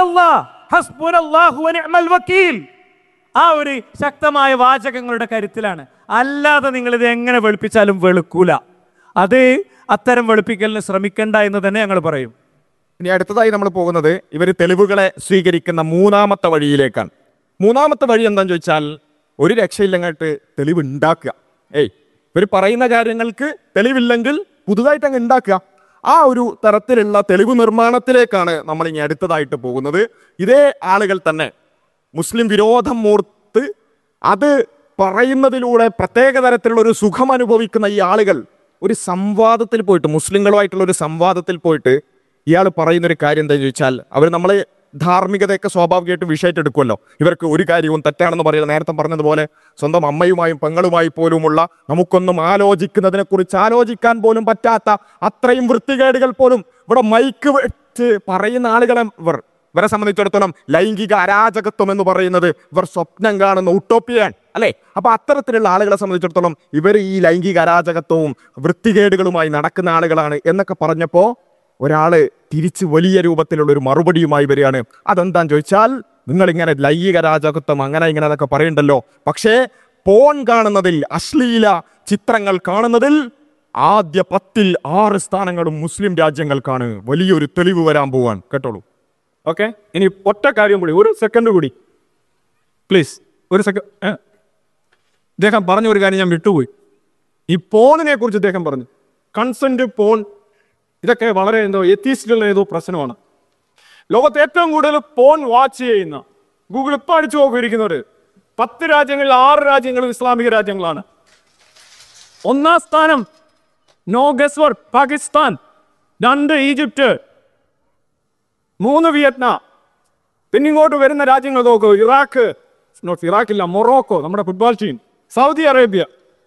വക്കീൽ ആ ഒരു ശക്തമായ വാചകങ്ങളുടെ കരുത്തിലാണ് അല്ലാതെ നിങ്ങൾ ഇത് എങ്ങനെ വെളുപ്പിച്ചാലും വെളുക്കൂല അത് അത്തരം വെളുപ്പിക്കലിന് ശ്രമിക്കണ്ട എന്ന് തന്നെ ഞങ്ങൾ പറയും ഇനി അടുത്തതായി നമ്മൾ പോകുന്നത് ഇവർ തെളിവുകളെ സ്വീകരിക്കുന്ന മൂന്നാമത്തെ വഴിയിലേക്കാണ് മൂന്നാമത്തെ വഴി എന്താണെന്ന് ചോദിച്ചാൽ ഒരു രക്ഷയില്ലങ്ങോട്ട് തെളിവ് ഉണ്ടാക്കുക ഏയ് ഇവർ പറയുന്ന കാര്യങ്ങൾക്ക് തെളിവില്ലെങ്കിൽ പുതുതായിട്ട് അങ്ങ് ഉണ്ടാക്കുക ആ ഒരു തരത്തിലുള്ള തെളിവ് നിർമ്മാണത്തിലേക്കാണ് നമ്മൾ ഇനി അടുത്തതായിട്ട് പോകുന്നത് ഇതേ ആളുകൾ തന്നെ മുസ്ലിം വിരോധം മൂർത്ത് അത് പറയുന്നതിലൂടെ പ്രത്യേക തരത്തിലുള്ള ഒരു സുഖം അനുഭവിക്കുന്ന ഈ ആളുകൾ ഒരു സംവാദത്തിൽ പോയിട്ട് മുസ്ലിങ്ങളുമായിട്ടുള്ള ഒരു സംവാദത്തിൽ പോയിട്ട് ഇയാൾ പറയുന്ന ഒരു കാര്യം എന്താണെന്ന് ചോദിച്ചാൽ അവർ നമ്മളെ ധാർമ്മികതയൊക്കെ സ്വാഭാവികമായിട്ടും വിഷയമായിട്ട് എടുക്കുമല്ലോ ഇവർക്ക് ഒരു കാര്യവും തെറ്റാണെന്ന് പറയുന്നത് നേരത്തെ പറഞ്ഞതുപോലെ സ്വന്തം അമ്മയുമായും പെങ്ങളുമായി പോലുമുള്ള നമുക്കൊന്നും ആലോചിക്കുന്നതിനെ കുറിച്ച് ആലോചിക്കാൻ പോലും പറ്റാത്ത അത്രയും വൃത്തികേടുകൾ പോലും ഇവിടെ മൈക്ക് വെച്ച് പറയുന്ന ആളുകളെ ഇവർ ഇവരെ സംബന്ധിച്ചിടത്തോളം ലൈംഗിക അരാജകത്വം എന്ന് പറയുന്നത് ഇവർ സ്വപ്നം കാണുന്ന ഉട്ടോപ്പിയാണ് അല്ലേ അപ്പൊ അത്തരത്തിലുള്ള ആളുകളെ സംബന്ധിച്ചിടത്തോളം ഇവർ ഈ ലൈംഗിക അരാജകത്വവും വൃത്തികേടുകളുമായി നടക്കുന്ന ആളുകളാണ് എന്നൊക്കെ പറഞ്ഞപ്പോ ഒരാള് തിരിച്ച് വലിയ രൂപത്തിലുള്ള ഒരു മറുപടിയുമായി വരികയാണ് അതെന്താന്ന് ചോദിച്ചാൽ നിങ്ങൾ ഇങ്ങനെ ലൈംഗിക അരാജകത്വം അങ്ങനെ ഇങ്ങനെ അതൊക്കെ പറയണ്ടല്ലോ പക്ഷേ പോൺ കാണുന്നതിൽ അശ്ലീല ചിത്രങ്ങൾ കാണുന്നതിൽ ആദ്യ പത്തിൽ ആറ് സ്ഥാനങ്ങളും മുസ്ലിം രാജ്യങ്ങൾക്കാണ് വലിയൊരു തെളിവ് വരാൻ പോവാൻ കേട്ടോളൂ ഓക്കെ ഇനി ഒറ്റ കാര്യം കൂടി ഒരു സെക്കൻഡ് കൂടി പ്ലീസ് ഒരു സെക്കൻഡ് ഇദ്ദേഹം പറഞ്ഞ ഒരു കാര്യം ഞാൻ വിട്ടുപോയി ഈ പോണിനെ കുറിച്ച് ഇദ്ദേഹം പറഞ്ഞു കൺസെന്റ് പോൺ ഇതൊക്കെ വളരെ എന്തോ എത്തീസ്റ്റുള്ള ഏതോ പ്രശ്നമാണ് ലോകത്ത് ഏറ്റവും കൂടുതൽ പോൺ വാച്ച് ചെയ്യുന്ന ഗൂഗിൾ ഇപ്പം അടിച്ചു നോക്കിയിരിക്കുന്നവര് പത്ത് രാജ്യങ്ങളിൽ ആറ് രാജ്യങ്ങളും ഇസ്ലാമിക രാജ്യങ്ങളാണ് ഒന്നാം സ്ഥാനം നോ ഗസ് വർക്ക് പാകിസ്ഥാൻ രണ്ട് ഈജിപ്റ്റ് മൂന്ന് വിയറ്റ്നാം പിന്നെ ഇങ്ങോട്ട് വരുന്ന രാജ്യങ്ങൾ നോക്കൂ ഇറാഖ് നോട്ട് ഇറാഖില്ല മൊറോക്കോ നമ്മുടെ ഫുട്ബോൾ ടീം സൗദി അറേബ്യ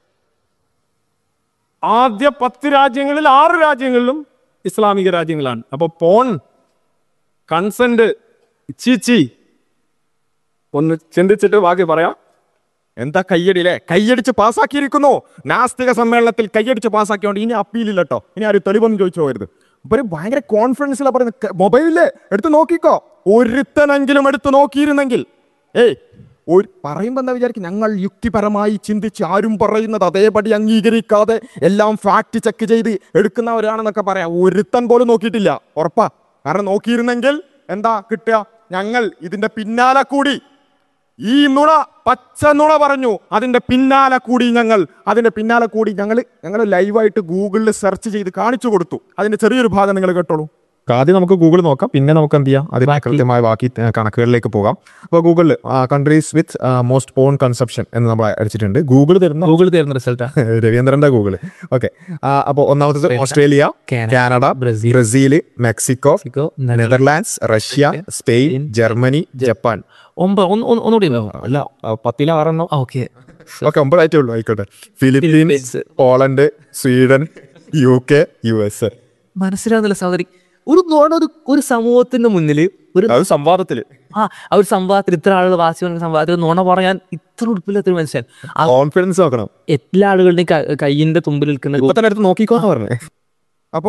ആദ്യ പത്ത് രാജ്യങ്ങളിൽ ആറ് രാജ്യങ്ങളിലും ഇസ്ലാമിക രാജ്യങ്ങളാണ് അപ്പൊ പോൺ കൺസെന്റ് ചീച്ചി ഒന്ന് ചിന്തിച്ചിട്ട് ബാക്കി പറയാം എന്താ കയ്യടിയിലെ കയ്യടിച്ച് പാസ്സാക്കിയിരിക്കുന്നു നാസ്തിക സമ്മേളനത്തിൽ കയ്യടിച്ച് പാസ്സാക്കിയോണ്ട് ഇനി അപ്പീലില്ല കേട്ടോ ഇനി ആരും തെളിവൊന്നും ചോദിച്ചു പോകരുത് അപ്പൊ ഒരു ഭയങ്കര കോൺഫിഡൻസിലാണ് പറയുന്നത് മൊബൈലില് എടുത്ത് നോക്കിക്കോ ഒരുത്തനെങ്കിലും എടുത്ത് നോക്കിയിരുന്നെങ്കിൽ ഏയ് ഒരു പറയുമ്പോൾ എന്താ വിചാരിക്കും ഞങ്ങൾ യുക്തിപരമായി ചിന്തിച്ച് ആരും പറയുന്നത് അതേപടി അംഗീകരിക്കാതെ എല്ലാം ഫാക്ട് ചെക്ക് ചെയ്ത് എടുക്കുന്നവരാണെന്നൊക്കെ പറയാം ഒരുത്തൻ പോലും നോക്കിയിട്ടില്ല ഉറപ്പാ കാരണം നോക്കിയിരുന്നെങ്കിൽ എന്താ കിട്ടുക ഞങ്ങൾ ഇതിന്റെ പിന്നാലെ കൂടി ഈ നുണ പച്ച നുണ പറഞ്ഞു അതിന്റെ പിന്നാലെ കൂടി ഞങ്ങൾ അതിന്റെ പിന്നാലെ കൂടി ഞങ്ങൾ ഞങ്ങൾ ലൈവായിട്ട് ഗൂഗിളിൽ സെർച്ച് ചെയ്ത് കാണിച്ചു കൊടുത്തു അതിന്റെ ചെറിയൊരു ഭാഗം നിങ്ങൾ കേട്ടോളൂ ആദ്യം നമുക്ക് ഗൂഗിൾ നോക്കാം പിന്നെ നമുക്ക് എന്ത് ചെയ്യാം അതിന് കൃത്യമായ ബാക്കി ഏർ, കണക്കുകളിലേക്ക് പോകാം അപ്പോൾ ഗൂഗിളിൽ countries with most porn conception എന്ന് നമ്മൾ അടിച്ചിട്ടുണ്ട് ഗൂഗിൾ തരുന്ന ഗൂഗിൾ തരുന്ന റിസൾട്ടാ രവീന്ദ്രന്റെ ഗൂഗിള് ഓക്കെ അപ്പോൾ ഒന്നാമത്തത് Australia Canada, Canada Brazil, Brazil Mexico Mexico, Netherlands Russia Spain Germany Japan ഒമ്പത് ഒന്ന് ഒന്ന് ഒന്നുകൂടി അല്ല പത്തില ആറെണ്ണം ഓക്കെ ഓക്കെ ഒമ്പതായിട്ടേ ഉള്ളൂ ആയിക്കോട്ടെ Philippines Philippines. Poland Sweden U K U S മനസ്സിലാവുന്നില്ല സഹോദരി ഒരു നോണ ഒരു ഒരു സമൂഹത്തിന്റെ മുന്നിൽ ഒരു അത് സംവാദത്തില് ആ ആ ഒരു സംവാദത്തിൽ ഇത്ര ആളുകൾ വാസി പറഞ്ഞ സംവാദത്തിൽ നുണ പറയാൻ ഇത്ര ഉടുപ്പില്ലാത്തൊരു മനുഷ്യൻ ആ കോൺഫിഡൻസ് നോക്കണം എല്ലാ ആളുകളുടെയും ക- കയ്യിന്റെ തുമ്പിൽ നിൽക്കുന്ന ഇപ്പൊ തന്നെ അടുത്ത് നോക്കിക്കോന്ന് പറഞ്ഞേ അപ്പോ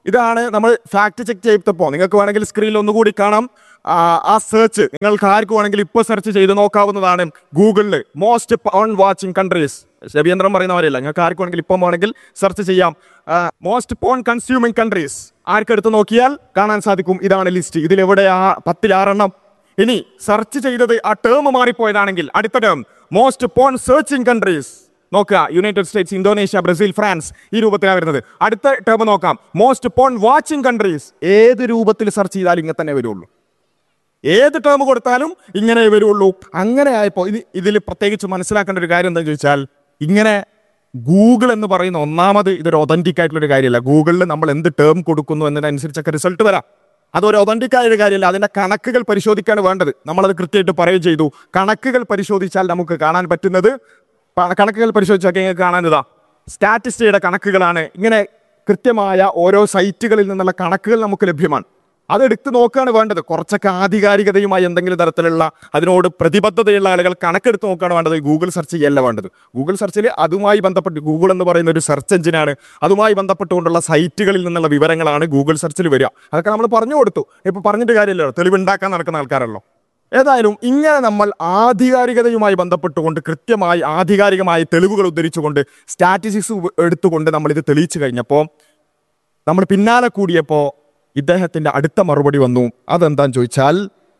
ഇതാണ് നമ്മൾ ഫാക്ട് ചെക്ക് ചെയ്തപ്പോൾ നിങ്ങൾക്ക് വേണമെങ്കിൽ സ്ക്രീനിൽ ഒന്നുകൂടി കാണാം ആ, ആ സെർച്ച് നിങ്ങൾക്ക് ആർക്ക് വേണമെങ്കിൽ ഇപ്പോൾ സെർച്ച് ചെയ്ത് നോക്കാവുന്നതാണ് ഗൂഗിളിൽ മോസ്റ്റ് ഓൺ വാച്ചിങ് കൺട്രീസ് രവീന്ദ്രൻ പറയുന്നവരല്ല നിങ്ങൾക്ക് ആർക്ക് വേണമെങ്കിൽ ഇപ്പം വേണമെങ്കിൽ സെർച്ച് ചെയ്യാം മോസ്റ്റ് പോൺ കൺസ്യൂമിങ് കൺട്രീസ് ആർക്കെടുത്ത് നോക്കിയാൽ കാണാൻ സാധിക്കും ഇതാണ് ലിസ്റ്റ് ഇതിലെവിടെ ആ പത്തിൽ ആറെണ്ണം ഇനി സെർച്ച് ചെയ്തത് ആ ടേം മാറിപ്പോയതാണെങ്കിൽ അടുത്ത term most porn searching countries നോക്കുക United States Indonesia Brazil France ഈ രൂപത്തിലാണ് വരുന്നത് അടുത്ത ടേം നോക്കാം മോസ്റ്റ് പോൺ വാച്ചിങ് കൺട്രീസ് ഏത് രൂപത്തിൽ സെർച്ച് ചെയ്താലും ഇങ്ങനെ തന്നെ വരുള്ളൂ ഏത് ടേം കൊടുത്താലും ഇങ്ങനെ വരുള്ളൂ അങ്ങനെ ആയപ്പോൾ ഇത് ഇതിൽ പ്രത്യേകിച്ച് മനസ്സിലാക്കേണ്ട ഒരു കാര്യം എന്താണെന്ന് ചോദിച്ചാൽ ഇങ്ങനെ ഗൂഗിൾ എന്ന് പറയുന്ന ഒന്നാമത് ഇതൊരു ഒതന്റിക് ആയിട്ടുള്ള ഒരു കാര്യമല്ല ഗൂഗിളിൽ നമ്മൾ എന്ത് ടേം കൊടുക്കുന്നു എന്നതിനനുസരിച്ചൊക്കെ റിസൾട്ട് വരാം അതൊരു ഒതന്റിക് ആയ ഒരു കാര്യമല്ല അതിന്റെ കണക്കുകൾ പരിശോധിക്കാണ് വേണ്ടത് നമ്മളത് കൃത്യമായിട്ട് പറയുകയും ചെയ്തു കണക്കുകൾ പരിശോധിച്ചാൽ നമുക്ക് കാണാൻ പറ്റുന്നത് പ- കണക്കുകൾ പരിശോധിച്ചാൽ നിങ്ങൾക്ക് കാണാൻ ഇതാ സ്റ്റാറ്റിസ്റ്റിയുടെ കണക്കുകളാണ് ഇങ്ങനെ കൃത്യമായ ഓരോ സൈറ്റുകളിൽ നിന്നുള്ള കണക്കുകൾ നമുക്ക് ലഭ്യമാണ് അതെടുത്ത് നോക്കുകയാണ് വേണ്ടത് കുറച്ചൊക്കെ ആധികാരികതയുമായി എന്തെങ്കിലും തരത്തിലുള്ള അതിനോട് പ്രതിബദ്ധതയുള്ള ആളുകൾ കണക്കെടുത്ത് നോക്കുകയാണ് വേണ്ടത് ഗൂഗിൾ സെർച്ച് ചെയ്യല്ല വേണ്ടത് ഗൂഗിൾ സെർച്ചിൽ അതുമായി ബന്ധപ്പെട്ട് ഗൂഗിൾ എന്ന് പറയുന്ന ഒരു സെർച്ച് എഞ്ചിനാണ് അതുമായി ബന്ധപ്പെട്ടുകൊണ്ടുള്ള സൈറ്റുകളിൽ നിന്നുള്ള വിവരങ്ങളാണ് ഗൂഗിൾ സെർച്ചിൽ വരിക അതൊക്കെ നമ്മൾ പറഞ്ഞു കൊടുത്തു ഇപ്പൊ പറഞ്ഞിട്ട് കാര്യമില്ലല്ലോ തെളിവുണ്ടാക്കാൻ നടക്കുന്ന ആൾക്കാരല്ലോ ഏതായാലും ഇങ്ങനെ നമ്മൾ ആധികാരികതയുമായി ബന്ധപ്പെട്ടുകൊണ്ട് കൃത്യമായി ആധികാരികമായ തെളിവുകൾ ഉദ്ധരിച്ചുകൊണ്ട് സ്റ്റാറ്റിസ്റ്റിക്സ് എടുത്തുകൊണ്ട് നമ്മൾ ഇത് തെളിയിച്ചു കഴിഞ്ഞപ്പോൾ നമ്മൾ പിന്നാലെ കൂടിയപ്പോൾ ഇദ്ദേഹത്തിന്റെ അടുത്ത മറുപടി വന്നു അതെന്താന്ന് ചോദിച്ചാൽ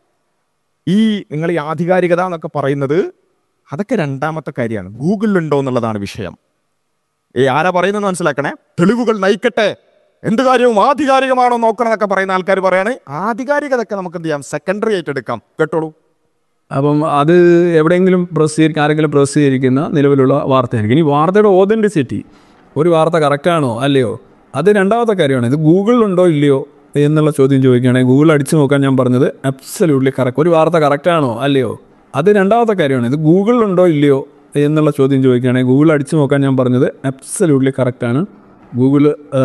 ഈ നിങ്ങൾ ഈ ആധികാരികത എന്നൊക്കെ പറയുന്നത് അതൊക്കെ രണ്ടാമത്തെ കാര്യമാണ് ഗൂഗിളിലുണ്ടോ എന്നുള്ളതാണ് വിഷയം ഏ ആരാ പറയുന്നത് മനസ്സിലാക്കണേ തെളിവുകൾ നയിക്കട്ടെ എന്ത് കാര്യവും ആധികാരികമാണോ നോക്കണം എന്നൊക്കെ പറയുന്ന ആൾക്കാർ പറയാണ് ആധികാരികതൊക്കെ നമുക്ക് എന്ത് ചെയ്യാം സെക്കൻഡറി ആയിട്ട് എടുക്കാം കേട്ടോളൂ അപ്പം അത് എവിടെയെങ്കിലും പ്രസിദ്ധീകരിക്കുന്ന ആരെങ്കിലും പ്രസിദ്ധീകരിക്കുന്ന നിലവിലുള്ള വാർത്തയായിരിക്കും ഇനി വാർത്തയുടെ ഓതൻറ്റിസിറ്റി ഒരു വാർത്ത കറക്റ്റാണോ അല്ലയോ അത് രണ്ടാമത്തെ കാര്യമാണ് ഇത് ഗൂഗിളിലുണ്ടോ ഇല്ലയോ എന്നുള്ള ചോദ്യം ചോദിക്കുകയാണെങ്കിൽ ഗൂഗിൾ അടിച്ചു നോക്കാൻ ഞാൻ പറഞ്ഞത് അബ്സല്യൂട്ട്ലി കറക്റ്റ് ഒരു വാർത്ത കറക്റ്റാണോ അല്ലയോ അത് രണ്ടാമത്തെ കാര്യമാണ് ഇത് ഗൂഗിളിലുണ്ടോ ഇല്ലയോ എന്നുള്ള ചോദ്യം ചോദിക്കുകയാണെങ്കിൽ ഗൂഗിൾ അടിച്ചു നോക്കാൻ ഞാൻ പറഞ്ഞത് അബ്സല്യൂട്ട്ലി കറക്റ്റാണ് ഗൂഗിൾ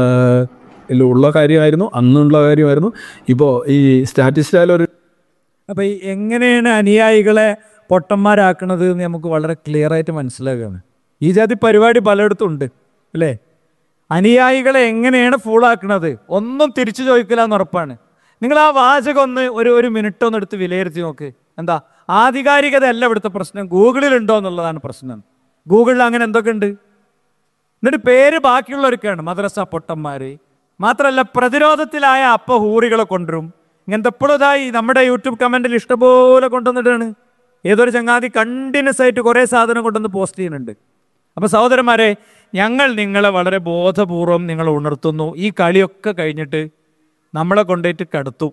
ഉള്ള കാര്യമായിരുന്നു അന്നുള്ള കാര്യമായിരുന്നു ഇപ്പോൾ ഈ സ്റ്റാറ്റിസ്റ്റായാലും അപ്പൊ ഈ എങ്ങനെയാണ് അനുയായികളെ പൊട്ടന്മാരാക്കണത് എന്ന് നമുക്ക് വളരെ ക്ലിയർ ആയിട്ട് മനസ്സിലാക്കുകയാണ് ഈ ജാതി പരിപാടി പലയിടത്തും ഉണ്ട് അല്ലേ അനുയായികളെ എങ്ങനെയാണ് ഫൂളാക്കണത് ഒന്നും തിരിച്ചു ചോദിക്കില്ല എന്ന് ഉറപ്പാണ് നിങ്ങൾ ആ വാചകം ഒന്ന് ഒരു ഒരു മിനിറ്റ് ഒന്ന് എടുത്ത് വിലയിരുത്തി നോക്ക് എന്താ ആധികാരികത അല്ല ഇവിടുത്തെ പ്രശ്നം ഗൂഗിളിലുണ്ടോ എന്നുള്ളതാണ് പ്രശ്നം ഗൂഗിളിൽ അങ്ങനെ എന്തൊക്കെ ഉണ്ട് എന്നിട്ട് പേര് ബാക്കിയുള്ളവർക്കാണ് മദ്രസ പൊട്ടന്മാര് മാത്രമല്ല പ്രതിരോധത്തിലായ അപ്പ ഹൂറികളെ കൊണ്ടുവരും ഇങ്ങനത്തെ എപ്പോഴും ഇതായി നമ്മുടെ യൂട്യൂബ് കമന്റിൽ ഇഷ്ടംപോലെ കൊണ്ടുവന്നിട്ടാണ് ഏതൊരു ചങ്ങാതി കണ്ടിന്യൂസ് ആയിട്ട് കുറേ സാധനം കൊണ്ടുവന്ന് പോസ്റ്റ് ചെയ്യുന്നുണ്ട് അപ്പൊ സഹോദരന്മാരെ ഞങ്ങൾ നിങ്ങളെ വളരെ ബോധപൂർവം നിങ്ങൾ ഉണർത്തുന്നു ഈ കളിയൊക്കെ കഴിഞ്ഞിട്ട് നമ്മളെ കൊണ്ടുപോയിട്ട് കടത്തും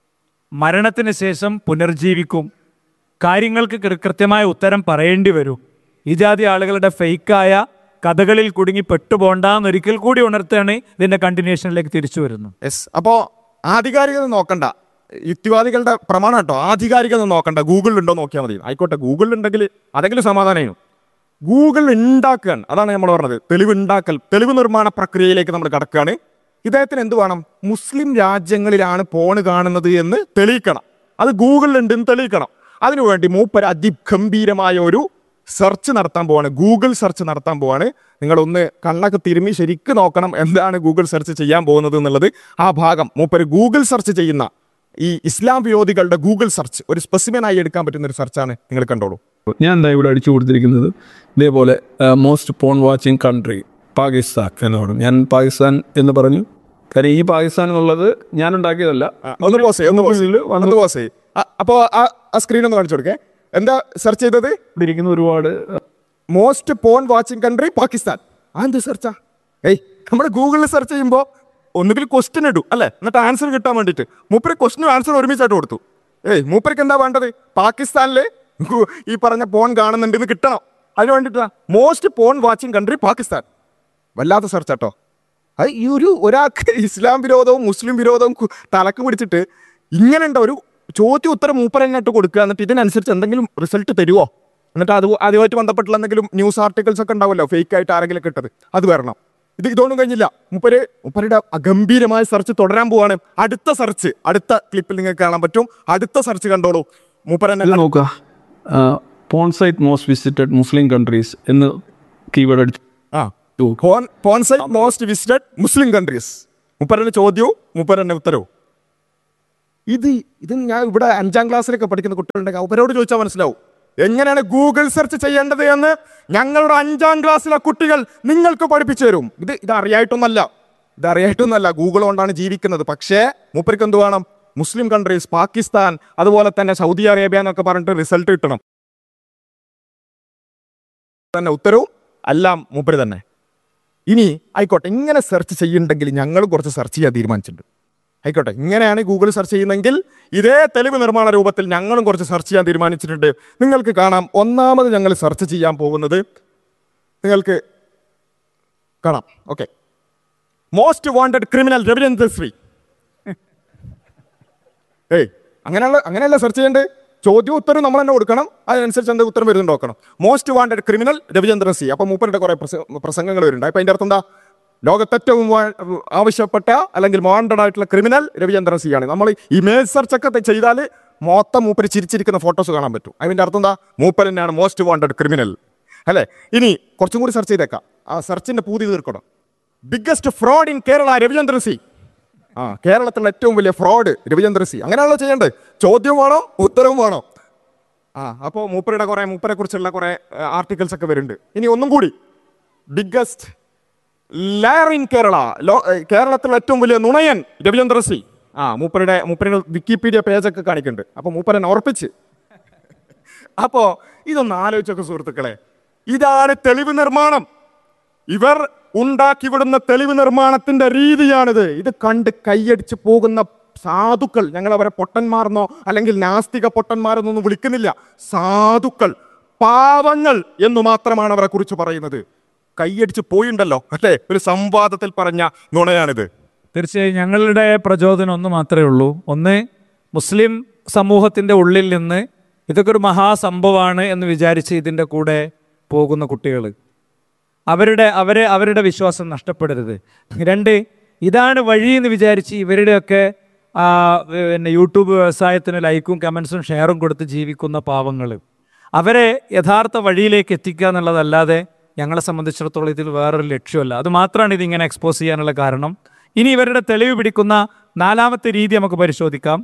മരണത്തിന് ശേഷം പുനർജീവിക്കും കാര്യങ്ങൾക്ക് കൃ- കൃത്യമായ ഉത്തരം പറയേണ്ടി വരും ഈ ജാതി ആളുകളുടെ ഫേക്കായ കഥകളിൽ കുടുങ്ങി പെട്ടുപോണ്ടാന്ന് ഒരിക്കൽ കൂടി ഉണർത്തുകയാണ് ഇതിന്റെ കണ്ടിന്യൂഷനിലേക്ക് തിരിച്ചു വരുന്നു യെസ് അപ്പോ ആധികാരികത നോക്കണ്ട യുക്തിവാദികളുടെ പ്രമാണം കേട്ടോ ആധികാരികത നോക്കണ്ട ഗൂഗിളിലുണ്ടോ നോക്കിയാൽ മതി ആയിക്കോട്ടെ ഗൂഗിളിലുണ്ടെങ്കിൽ അതെങ്കിലും സമാധാനമായിരുന്നു ഗൂഗിൾ ഉണ്ടാക്കുകയാണ് അതാണ് നമ്മൾ പറഞ്ഞത് തെളിവ് ഉണ്ടാക്കൽ തെളിവ് നിർമ്മാണ പ്രക്രിയയിലേക്ക് നമ്മൾ കടക്കുകയാണ് ഇദ്ദേഹത്തിന് എന്ത് വേണം മുസ്ലിം രാജ്യങ്ങളിലാണ് പോണ് കാണുന്നത് എന്ന് തെളിയിക്കണം അത് ഗൂഗിളിലുണ്ട് എന്ന് തെളിയിക്കണം അതിനുവേണ്ടി മൂപ്പര് അതിഗംഭീരമായ ഒരു സെർച്ച് നടത്താൻ പോവാണ് ഗൂഗിൾ സെർച്ച് നടത്താൻ പോവാണ് നിങ്ങളൊന്ന് കണ്ണൊക്കെ തിരുമ്മി ശരിക്കും നോക്കണം എന്താണ് ഗൂഗിൾ സെർച്ച് ചെയ്യാൻ പോകുന്നത് എന്നുള്ളത് ആ ഭാഗം മൂപ്പര് ഗൂഗിൾ സെർച്ച് ചെയ്യുന്ന ഈ ഇസ്ലാം വിരോധികളുടെ ഗൂഗിൾ സെർച്ച് ഒരു സ്പെസിമെനായി എടുക്കാൻ പറ്റുന്ന ഒരു സെർച്ചാണ് നിങ്ങൾ കണ്ടോളൂ ഞാൻ എന്താ ഇവിടെ അടിച്ചു കൊടുത്തിരിക്കുന്നത് ഇതേപോലെ most porn watching country Pakistan എന്ന് പറഞ്ഞു ഞാൻ പാകിസ്ഥാൻ എന്ന് പറഞ്ഞു കാര്യം ഈ പാകിസ്ഥാൻ എന്നുള്ളത് ഞാൻ ഉണ്ടാക്കിയതല്ല ഒന്ന് പോസ് ചെയ്യ്, ഒന്ന് പോസ് ചെയ്യ്, ഗൂഗിളിൽ വന്ന് ഒന്ന് പോസ് ചെയ്യ്. അ- അപ്പോ ആ- ആ സ്ക്രീൻ ഒന്ന് കാണിച്ചു കൊടുക്കേ എന്താ സെർച്ച് ചെയ്തത് ഇരിക്കുന്ന ഒരുപാട് most porn watching country Pakistan ആ എന്ത് സെർച്ചാ ഏയ് നമ്മൾ ഗൂഗിളിൽ സെർച്ച് ചെയ്യുമ്പോൾ ഒന്നുകിൽ ക്വസ്റ്റ്യൻ ഇടൂ അല്ലേ എന്നിട്ട് ആൻസർ കിട്ടാൻ വേണ്ടിയിട്ട് മൂപ്പര് ക്വസ്റ്റിനും ആൻസർ ഒരുമിച്ചായിട്ട് കൊടുത്തു ഏയ് മൂപ്പർക്ക് എന്താ വേണ്ടത് പാകിസ്ഥാനില് ഗു- ഈ പറഞ്ഞ പോൺ കാണുന്നുണ്ട് എന്ന് കിട്ടണം അതിന് വേണ്ടിയിട്ടാ most porn watching country Pakistan വല്ലാത്ത സെർച്ച് കേട്ടോ അത് ഈ ഒരു ഒരാൾക്ക് ഇസ്ലാം വിരോധവും മുസ്ലിം വിരോധവും കു- തലക്ക് പിടിച്ചിട്ട് ഇങ്ങനെ ഉണ്ട് ഒരു ചോദ്യ ഉത്തരം മൂപ്പരങ്ങായിട്ട് കൊടുക്കുക എന്നിട്ട് ഇതിനനുസരിച്ച് എന്തെങ്കിലും റിസൾട്ട് തരുമോ എന്നിട്ട് അത് അതുമായിട്ട് ബന്ധപ്പെട്ടുള്ള എന്തെങ്കിലും ന്യൂസ് ആർട്ടിക്കിൾസ് ഒക്കെ ഉണ്ടാവുമല്ലോ ഫേക്ക് ആയിട്ട് ആരെങ്കിലും കിട്ടത് അത് വരണം ഇത് ഇതൊന്നും കഴിഞ്ഞില്ല മുപ്പര് മുപ്പരുടെ അഗംഭീരമായ സെർച്ച് തുടരാൻ പോവാണ് അടുത്ത സെർച്ച് അടുത്ത ക്ലിപ്പിൽ നിങ്ങൾക്ക് കാണാൻ പറ്റും അടുത്ത സെർച്ച് കണ്ടോളൂ മൂപ്പരന്നെ ഇത് നോക്കുക porn site most visited Muslim countries എന്ന് കീവേഡ് അടിച്ചു ആ porn porn site most visited Muslim countries മുപ്പരൻ്റെ ചോദ്യവും മുപ്പരൻ്റെ ഉത്തരവും ഇത് ഇത് ഞാൻ ഇവിടെ അഞ്ചാം ക്ലാസ്സിലൊക്കെ പഠിക്കുന്ന കുട്ടികളുണ്ടെങ്കിൽ അവരോട് ചോദിച്ചാൽ മനസ്സിലാവും എങ്ങനെയാണ് ഗൂഗിൾ സെർച്ച് ചെയ്യേണ്ടത് എന്ന് ഞങ്ങളുടെ അഞ്ചാം ക്ലാസ്സിലെ കുട്ടികൾ നിങ്ങൾക്ക് പഠിപ്പിച്ചു തരും ഇത് ഇത് അറിയായിട്ടൊന്നല്ല ഇത് അറിയായിട്ടൊന്നല്ല ഗൂഗിൾ കൊണ്ടാണ് ജീവിക്കുന്നത് പക്ഷേ മൂപ്പർക്ക് എന്ത് വേണം മുസ്ലിം കൺട്രീസ് പാകിസ്ഥാൻ അതുപോലെ തന്നെ സൗദി അറേബ്യ എന്നൊക്കെ പറഞ്ഞിട്ട് റിസൾട്ട് കിട്ടണം തന്നെ ഉത്തരവും എല്ലാം മൂപ്പര് തന്നെ ഇനി ആയിക്കോട്ടെ ഇങ്ങനെ സെർച്ച് ചെയ്യുന്നുണ്ടെങ്കിൽ ഞങ്ങൾ കുറച്ച് സെർച്ച് ചെയ്യാൻ തീരുമാനിച്ചിട്ടുണ്ട് ആയിക്കോട്ടെ ഇങ്ങനെയാണ് ഗൂഗിൾ സെർച്ച് ചെയ്യുന്നെങ്കിൽ ഇതേ തെളിവ് നിർമ്മാണ രൂപത്തിൽ ഞങ്ങളും കുറച്ച് സെർച്ച് ചെയ്യാൻ തീരുമാനിച്ചിട്ടുണ്ട് നിങ്ങൾക്ക് കാണാം ഒന്നാമത് ഞങ്ങൾ സെർച്ച് ചെയ്യാൻ പോകുന്നത് നിങ്ങൾക്ക് കാണാം okay most wanted criminal Ravichandra ശ്രീ ഏയ് അങ്ങനെയുള്ള അങ്ങനെയല്ല സെർച്ച് ചെയ്യേണ്ടത് ചോദ്യം ഉത്തരം നമ്മൾ തന്നെ കൊടുക്കണം അതിനനുസരിച്ച് എന്ത് ഉത്തരം വരുന്നുണ്ട് നോക്കണം most wanted criminal Ravichandran C അപ്പൊ മൂപ്പരുടെ കുറെ പ്രസ- പ്രസംഗങ്ങൾ വരുന്നുണ്ട് അപ്പൊ അതിന്റെ അർത്ഥം എന്താ ലോകത്തേറ്റവും വാ- ആവശ്യപ്പെട്ട അല്ലെങ്കിൽ വാണ്ടഡ് ആയിട്ടുള്ള ക്രിമിനൽ രവിചന്ദ്രൻ സി ആണ് നമ്മൾ ഇമേജ് സെർച്ച് ഒക്കെ ചെയ്താൽ മൊത്തം മൂപ്പര് ചിരിച്ചിരിക്കുന്ന ഫോട്ടോസ് കാണാൻ പറ്റും അതിന്റെ അർത്ഥം എന്താ മൂപ്പർ തന്നെയാണ് മോസ്റ്റ് വാണ്ടഡ് ക്രിമിനൽ അല്ലേ ഇനി കുറച്ചും കൂടി സെർച്ച് ചെയ്തേക്കാം ആ സെർച്ചിന്റെ പൂതി തീർക്കണം biggest fraud in Kerala Ravichandran C ആ കേരളത്തിലുള്ള ഏറ്റവും വലിയ ഫ്രോഡ് രവിചന്ദ്ര സി അങ്ങനെയാണല്ലോ ചെയ്യേണ്ടത് ചോദ്യം വേണോ ഉത്തരവും വേണോ ആ അപ്പോൾ മൂപ്പരുടെ കുറെ മൂപ്പരെ കുറിച്ചുള്ള കുറെ ആർട്ടിക്കിൾസ് ഒക്കെ വരുന്നുണ്ട് ഇനി ഒന്നും കൂടി ബിഗ്ഗസ്റ്റ് ലയർ ഇൻ കേരള ലോ ഏ, കേരളത്തിലെ ഏറ്റവും വലിയ നുണയൻ രവിചന്ദ്ര സി ആ മൂപ്പരുടെ മൂപ്പരുടെ വിക്കിപീഡിയ പേജൊക്കെ കാണിക്കുന്നുണ്ട് അപ്പോൾ മൂപ്പരനെ ഉറപ്പിച്ച് അപ്പോ ഇതൊന്ന് ആലോചിച്ചൊക്കെ സുഹൃത്തുക്കളെ ഇതാണ് തെളിവ് നിർമ്മാണം ഇവർ ഉണ്ടാക്കിവിടുന്ന തെളിവ് നിർമ്മാണത്തിന്റെ രീതിയാണിത് ഇത് കണ്ട് കൈയടിച്ച് പോകുന്ന സാധുക്കൾ ഞങ്ങൾ അവരെ പൊട്ടന്മാരെന്നോ അല്ലെങ്കിൽ നാസ്തിക പൊട്ടന്മാരെന്നൊന്നും വിളിക്കുന്നില്ല സാധുക്കൾ പാവങ്ങൾ എന്ന് മാത്രമാണ് അവരെ കുറിച്ച് പറയുന്നത് കൈയടിച്ച് പോയിണ്ടല്ലോ അല്ലേ ഒരു സംവാദത്തിൽ പറഞ്ഞ നുണയാണിത് തീർച്ചയായും ഞങ്ങളുടെ പ്രചോദനം ഒന്ന് മാത്രമേ ഉള്ളൂ ഒന്ന് മുസ്ലിം സമൂഹത്തിൻ്റെ ഉള്ളിൽ നിന്ന് ഇതൊക്കെ ഒരു മഹാസംഭവമാണ് എന്ന് വിചാരിച്ച് ഇതിൻ്റെ കൂടെ പോകുന്ന കുട്ടികൾ അവരുടെ അവരെ അവരുടെ വിശ്വാസം നഷ്ടപ്പെടരുത് രണ്ട് ഇതാണ് വഴി എന്ന് വിചാരിച്ച് ഇവരുടെയൊക്കെ ആ, പിന്നെ യൂട്യൂബ് വ്യവസായത്തിന് ലൈക്കും കമൻസും ഷെയറും കൊടുത്ത് ജീവിക്കുന്ന പാവങ്ങൾ അവരെ യഥാർത്ഥ വഴിയിലേക്ക് എത്തിക്കുക എന്നുള്ളതല്ലാതെ ഞങ്ങളെ സംബന്ധിച്ചിടത്തോളം ഇതിൽ വേറൊരു ലക്ഷ്യമല്ല അത് മാത്രമാണ് ഇതിങ്ങനെ എക്സ്പോസ് ചെയ്യാനുള്ള കാരണം ഇനി ഇവരുടെ തെളിവ് പിടിക്കുന്ന നാലാമത്തെ രീതി നമുക്ക് പരിശോധിക്കാം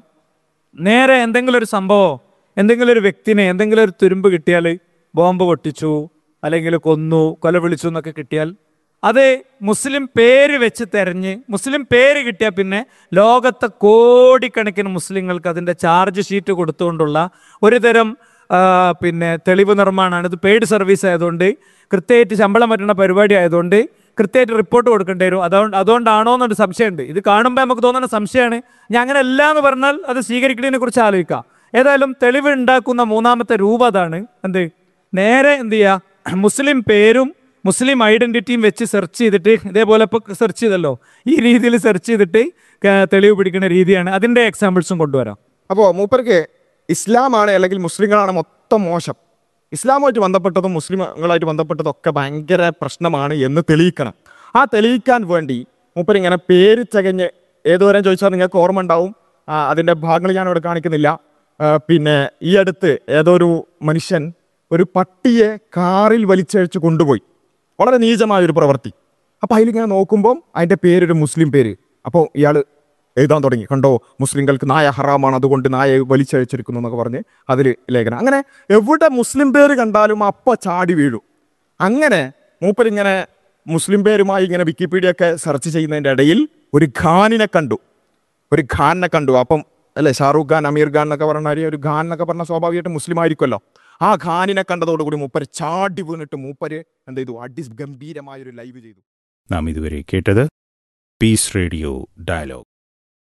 നേരെ എന്തെങ്കിലും ഒരു സംഭവം എന്തെങ്കിലും ഒരു വ്യക്തിനെ എന്തെങ്കിലും ഒരു തുരുമ്പ് കിട്ടിയാൽ ബോംബ് പൊട്ടിച്ചു അല്ലെങ്കിൽ കൊന്നു കൊല വിളിച്ചു എന്നൊക്കെ കിട്ടിയാൽ അത് മുസ്ലിം പേര് വെച്ച് തെരഞ്ഞ് മുസ്ലിം പേര് കിട്ടിയാൽ പിന്നെ ലോകത്തെ കോടിക്കണക്കിന് മുസ്ലിങ്ങൾക്ക് അതിൻ്റെ ചാർജ് ഷീറ്റ് കൊടുത്തുകൊണ്ടുള്ള ഒരു തരം ആ, പിന്നെ തെളിവ് നിർമ്മാണമാണ് ഇത് പെയ്ഡ് സർവീസ് ആയതുകൊണ്ട് കൃത്യമായിട്ട് ശമ്പളം പറ്റുന്ന പരിപാടി ആയതുകൊണ്ട് കൃത്യമായിട്ട് റിപ്പോർട്ട് കൊടുക്കേണ്ടി വരും അതുകൊണ്ട് അതുകൊണ്ടാണോ എന്നൊരു സംശയമുണ്ട് ഇത് കാണുമ്പോൾ നമുക്ക് തോന്നുന്ന സംശയമാണ് ഞാൻ അങ്ങനെ അല്ല എന്ന് പറഞ്ഞാൽ അത് സ്വീകരിക്കുന്നതിനെ കുറിച്ച് ആലോചിക്കാം ഏതായാലും തെളിവ് ഉണ്ടാക്കുന്ന മൂന്നാമത്തെ രൂപം അതാണ് എന്ത് നേരെ എന്ത് ചെയ്യുക മുസ്ലിം പേരും മുസ്ലിം ഐഡന്റിറ്റിയും വെച്ച് സെർച്ച് ചെയ്തിട്ട് ഇതേപോലെ ഇപ്പോൾ സെർച്ച് ചെയ്തല്ലോ ഈ രീതിയിൽ സെർച്ച് ചെയ്തിട്ട് ക- തെളിവ് പിടിക്കുന്ന രീതിയാണ് അതിൻ്റെ എക്സാമ്പിൾസും കൊണ്ടുവരാം അപ്പോൾ മൂപ്പർക്ക് ഇസ്ലാമാണ് അല്ലെങ്കിൽ മുസ്ലിങ്ങളാണ് മൊത്തം മോശം ഇസ്ലാമുമായിട്ട് ബന്ധപ്പെട്ടതും മുസ്ലിമുകളായിട്ട് ബന്ധപ്പെട്ടതും ഒക്കെ ഭയങ്കര പ്രശ്നമാണ് എന്ന് തെളിയിക്കണം ആ തെളിയിക്കാൻ വേണ്ടി മൂപ്പർ ഇങ്ങനെ പേര് ചകഞ്ഞ് ഏതുവരെ ചോദിച്ചാൽ നിങ്ങൾക്ക് ഓർമ്മ ഉണ്ടാവും ആ, അതിൻ്റെ ഭാഗങ്ങൾ ഞാൻ ഇവിടെ കാണിക്കുന്നില്ല ആ, പിന്നെ ഈ അടുത്ത് ഏതോ ഒരു മനുഷ്യൻ ഒരു പട്ടിയെ കാറിൽ വലിച്ചഴിച്ച് കൊണ്ടുപോയി വളരെ നീചമായ ഒരു പ്രവൃത്തി അപ്പോൾ അതിലിങ്ങനെ നോക്കുമ്പോൾ അതിൻ്റെ പേരൊരു മുസ്ലിം പേര് അപ്പോൾ ഇയാൾ എഴുതാൻ തുടങ്ങി കണ്ടോ മുസ്ലിങ്ങൾക്ക് നായ ഹറാമാണ് അതുകൊണ്ട് നായ വലിച്ചഴിച്ചിരിക്കുന്നു എന്നൊക്കെ പറഞ്ഞ് അതിൽ ലേഖനം അങ്ങനെ എവിടെ മുസ്ലിം പേര് കണ്ടാലും അപ്പ ചാടി വീഴും അങ്ങനെ മൂപ്പരിങ്ങനെ മുസ്ലിം പേരുമായി ഇങ്ങനെ വിക്കിപീഡിയ ഒക്കെ സെർച്ച് ചെയ്യുന്നതിൻ്റെ ഇടയിൽ ഒരു ഖാനിനെ കണ്ടു ഒരു ഖാനിനെ കണ്ടു അപ്പം അല്ലേ ഷാറൂഖ് ഖാൻ അമീർ ഖാൻ എന്നൊക്കെ പറഞ്ഞാൽ ഒരു ഖാൻ എന്നൊക്കെ പറഞ്ഞാൽ സ്വാഭാവികമായിട്ട് മുസ്ലിം ആയിരിക്കുമല്ലോ ആ ഖാനിനെ കണ്ടതോടുകൂടി മൂപ്പര് ചാടി വീണിട്ട് മൂപ്പര് എന്ത് ചെയ്തു അടി ഗംഭീരമായ ഒരു ലൈവ് ചെയ്തു നാം ഇതുവരെ കേട്ടത് പീസ് റേഡിയോ ഡയലോഗ്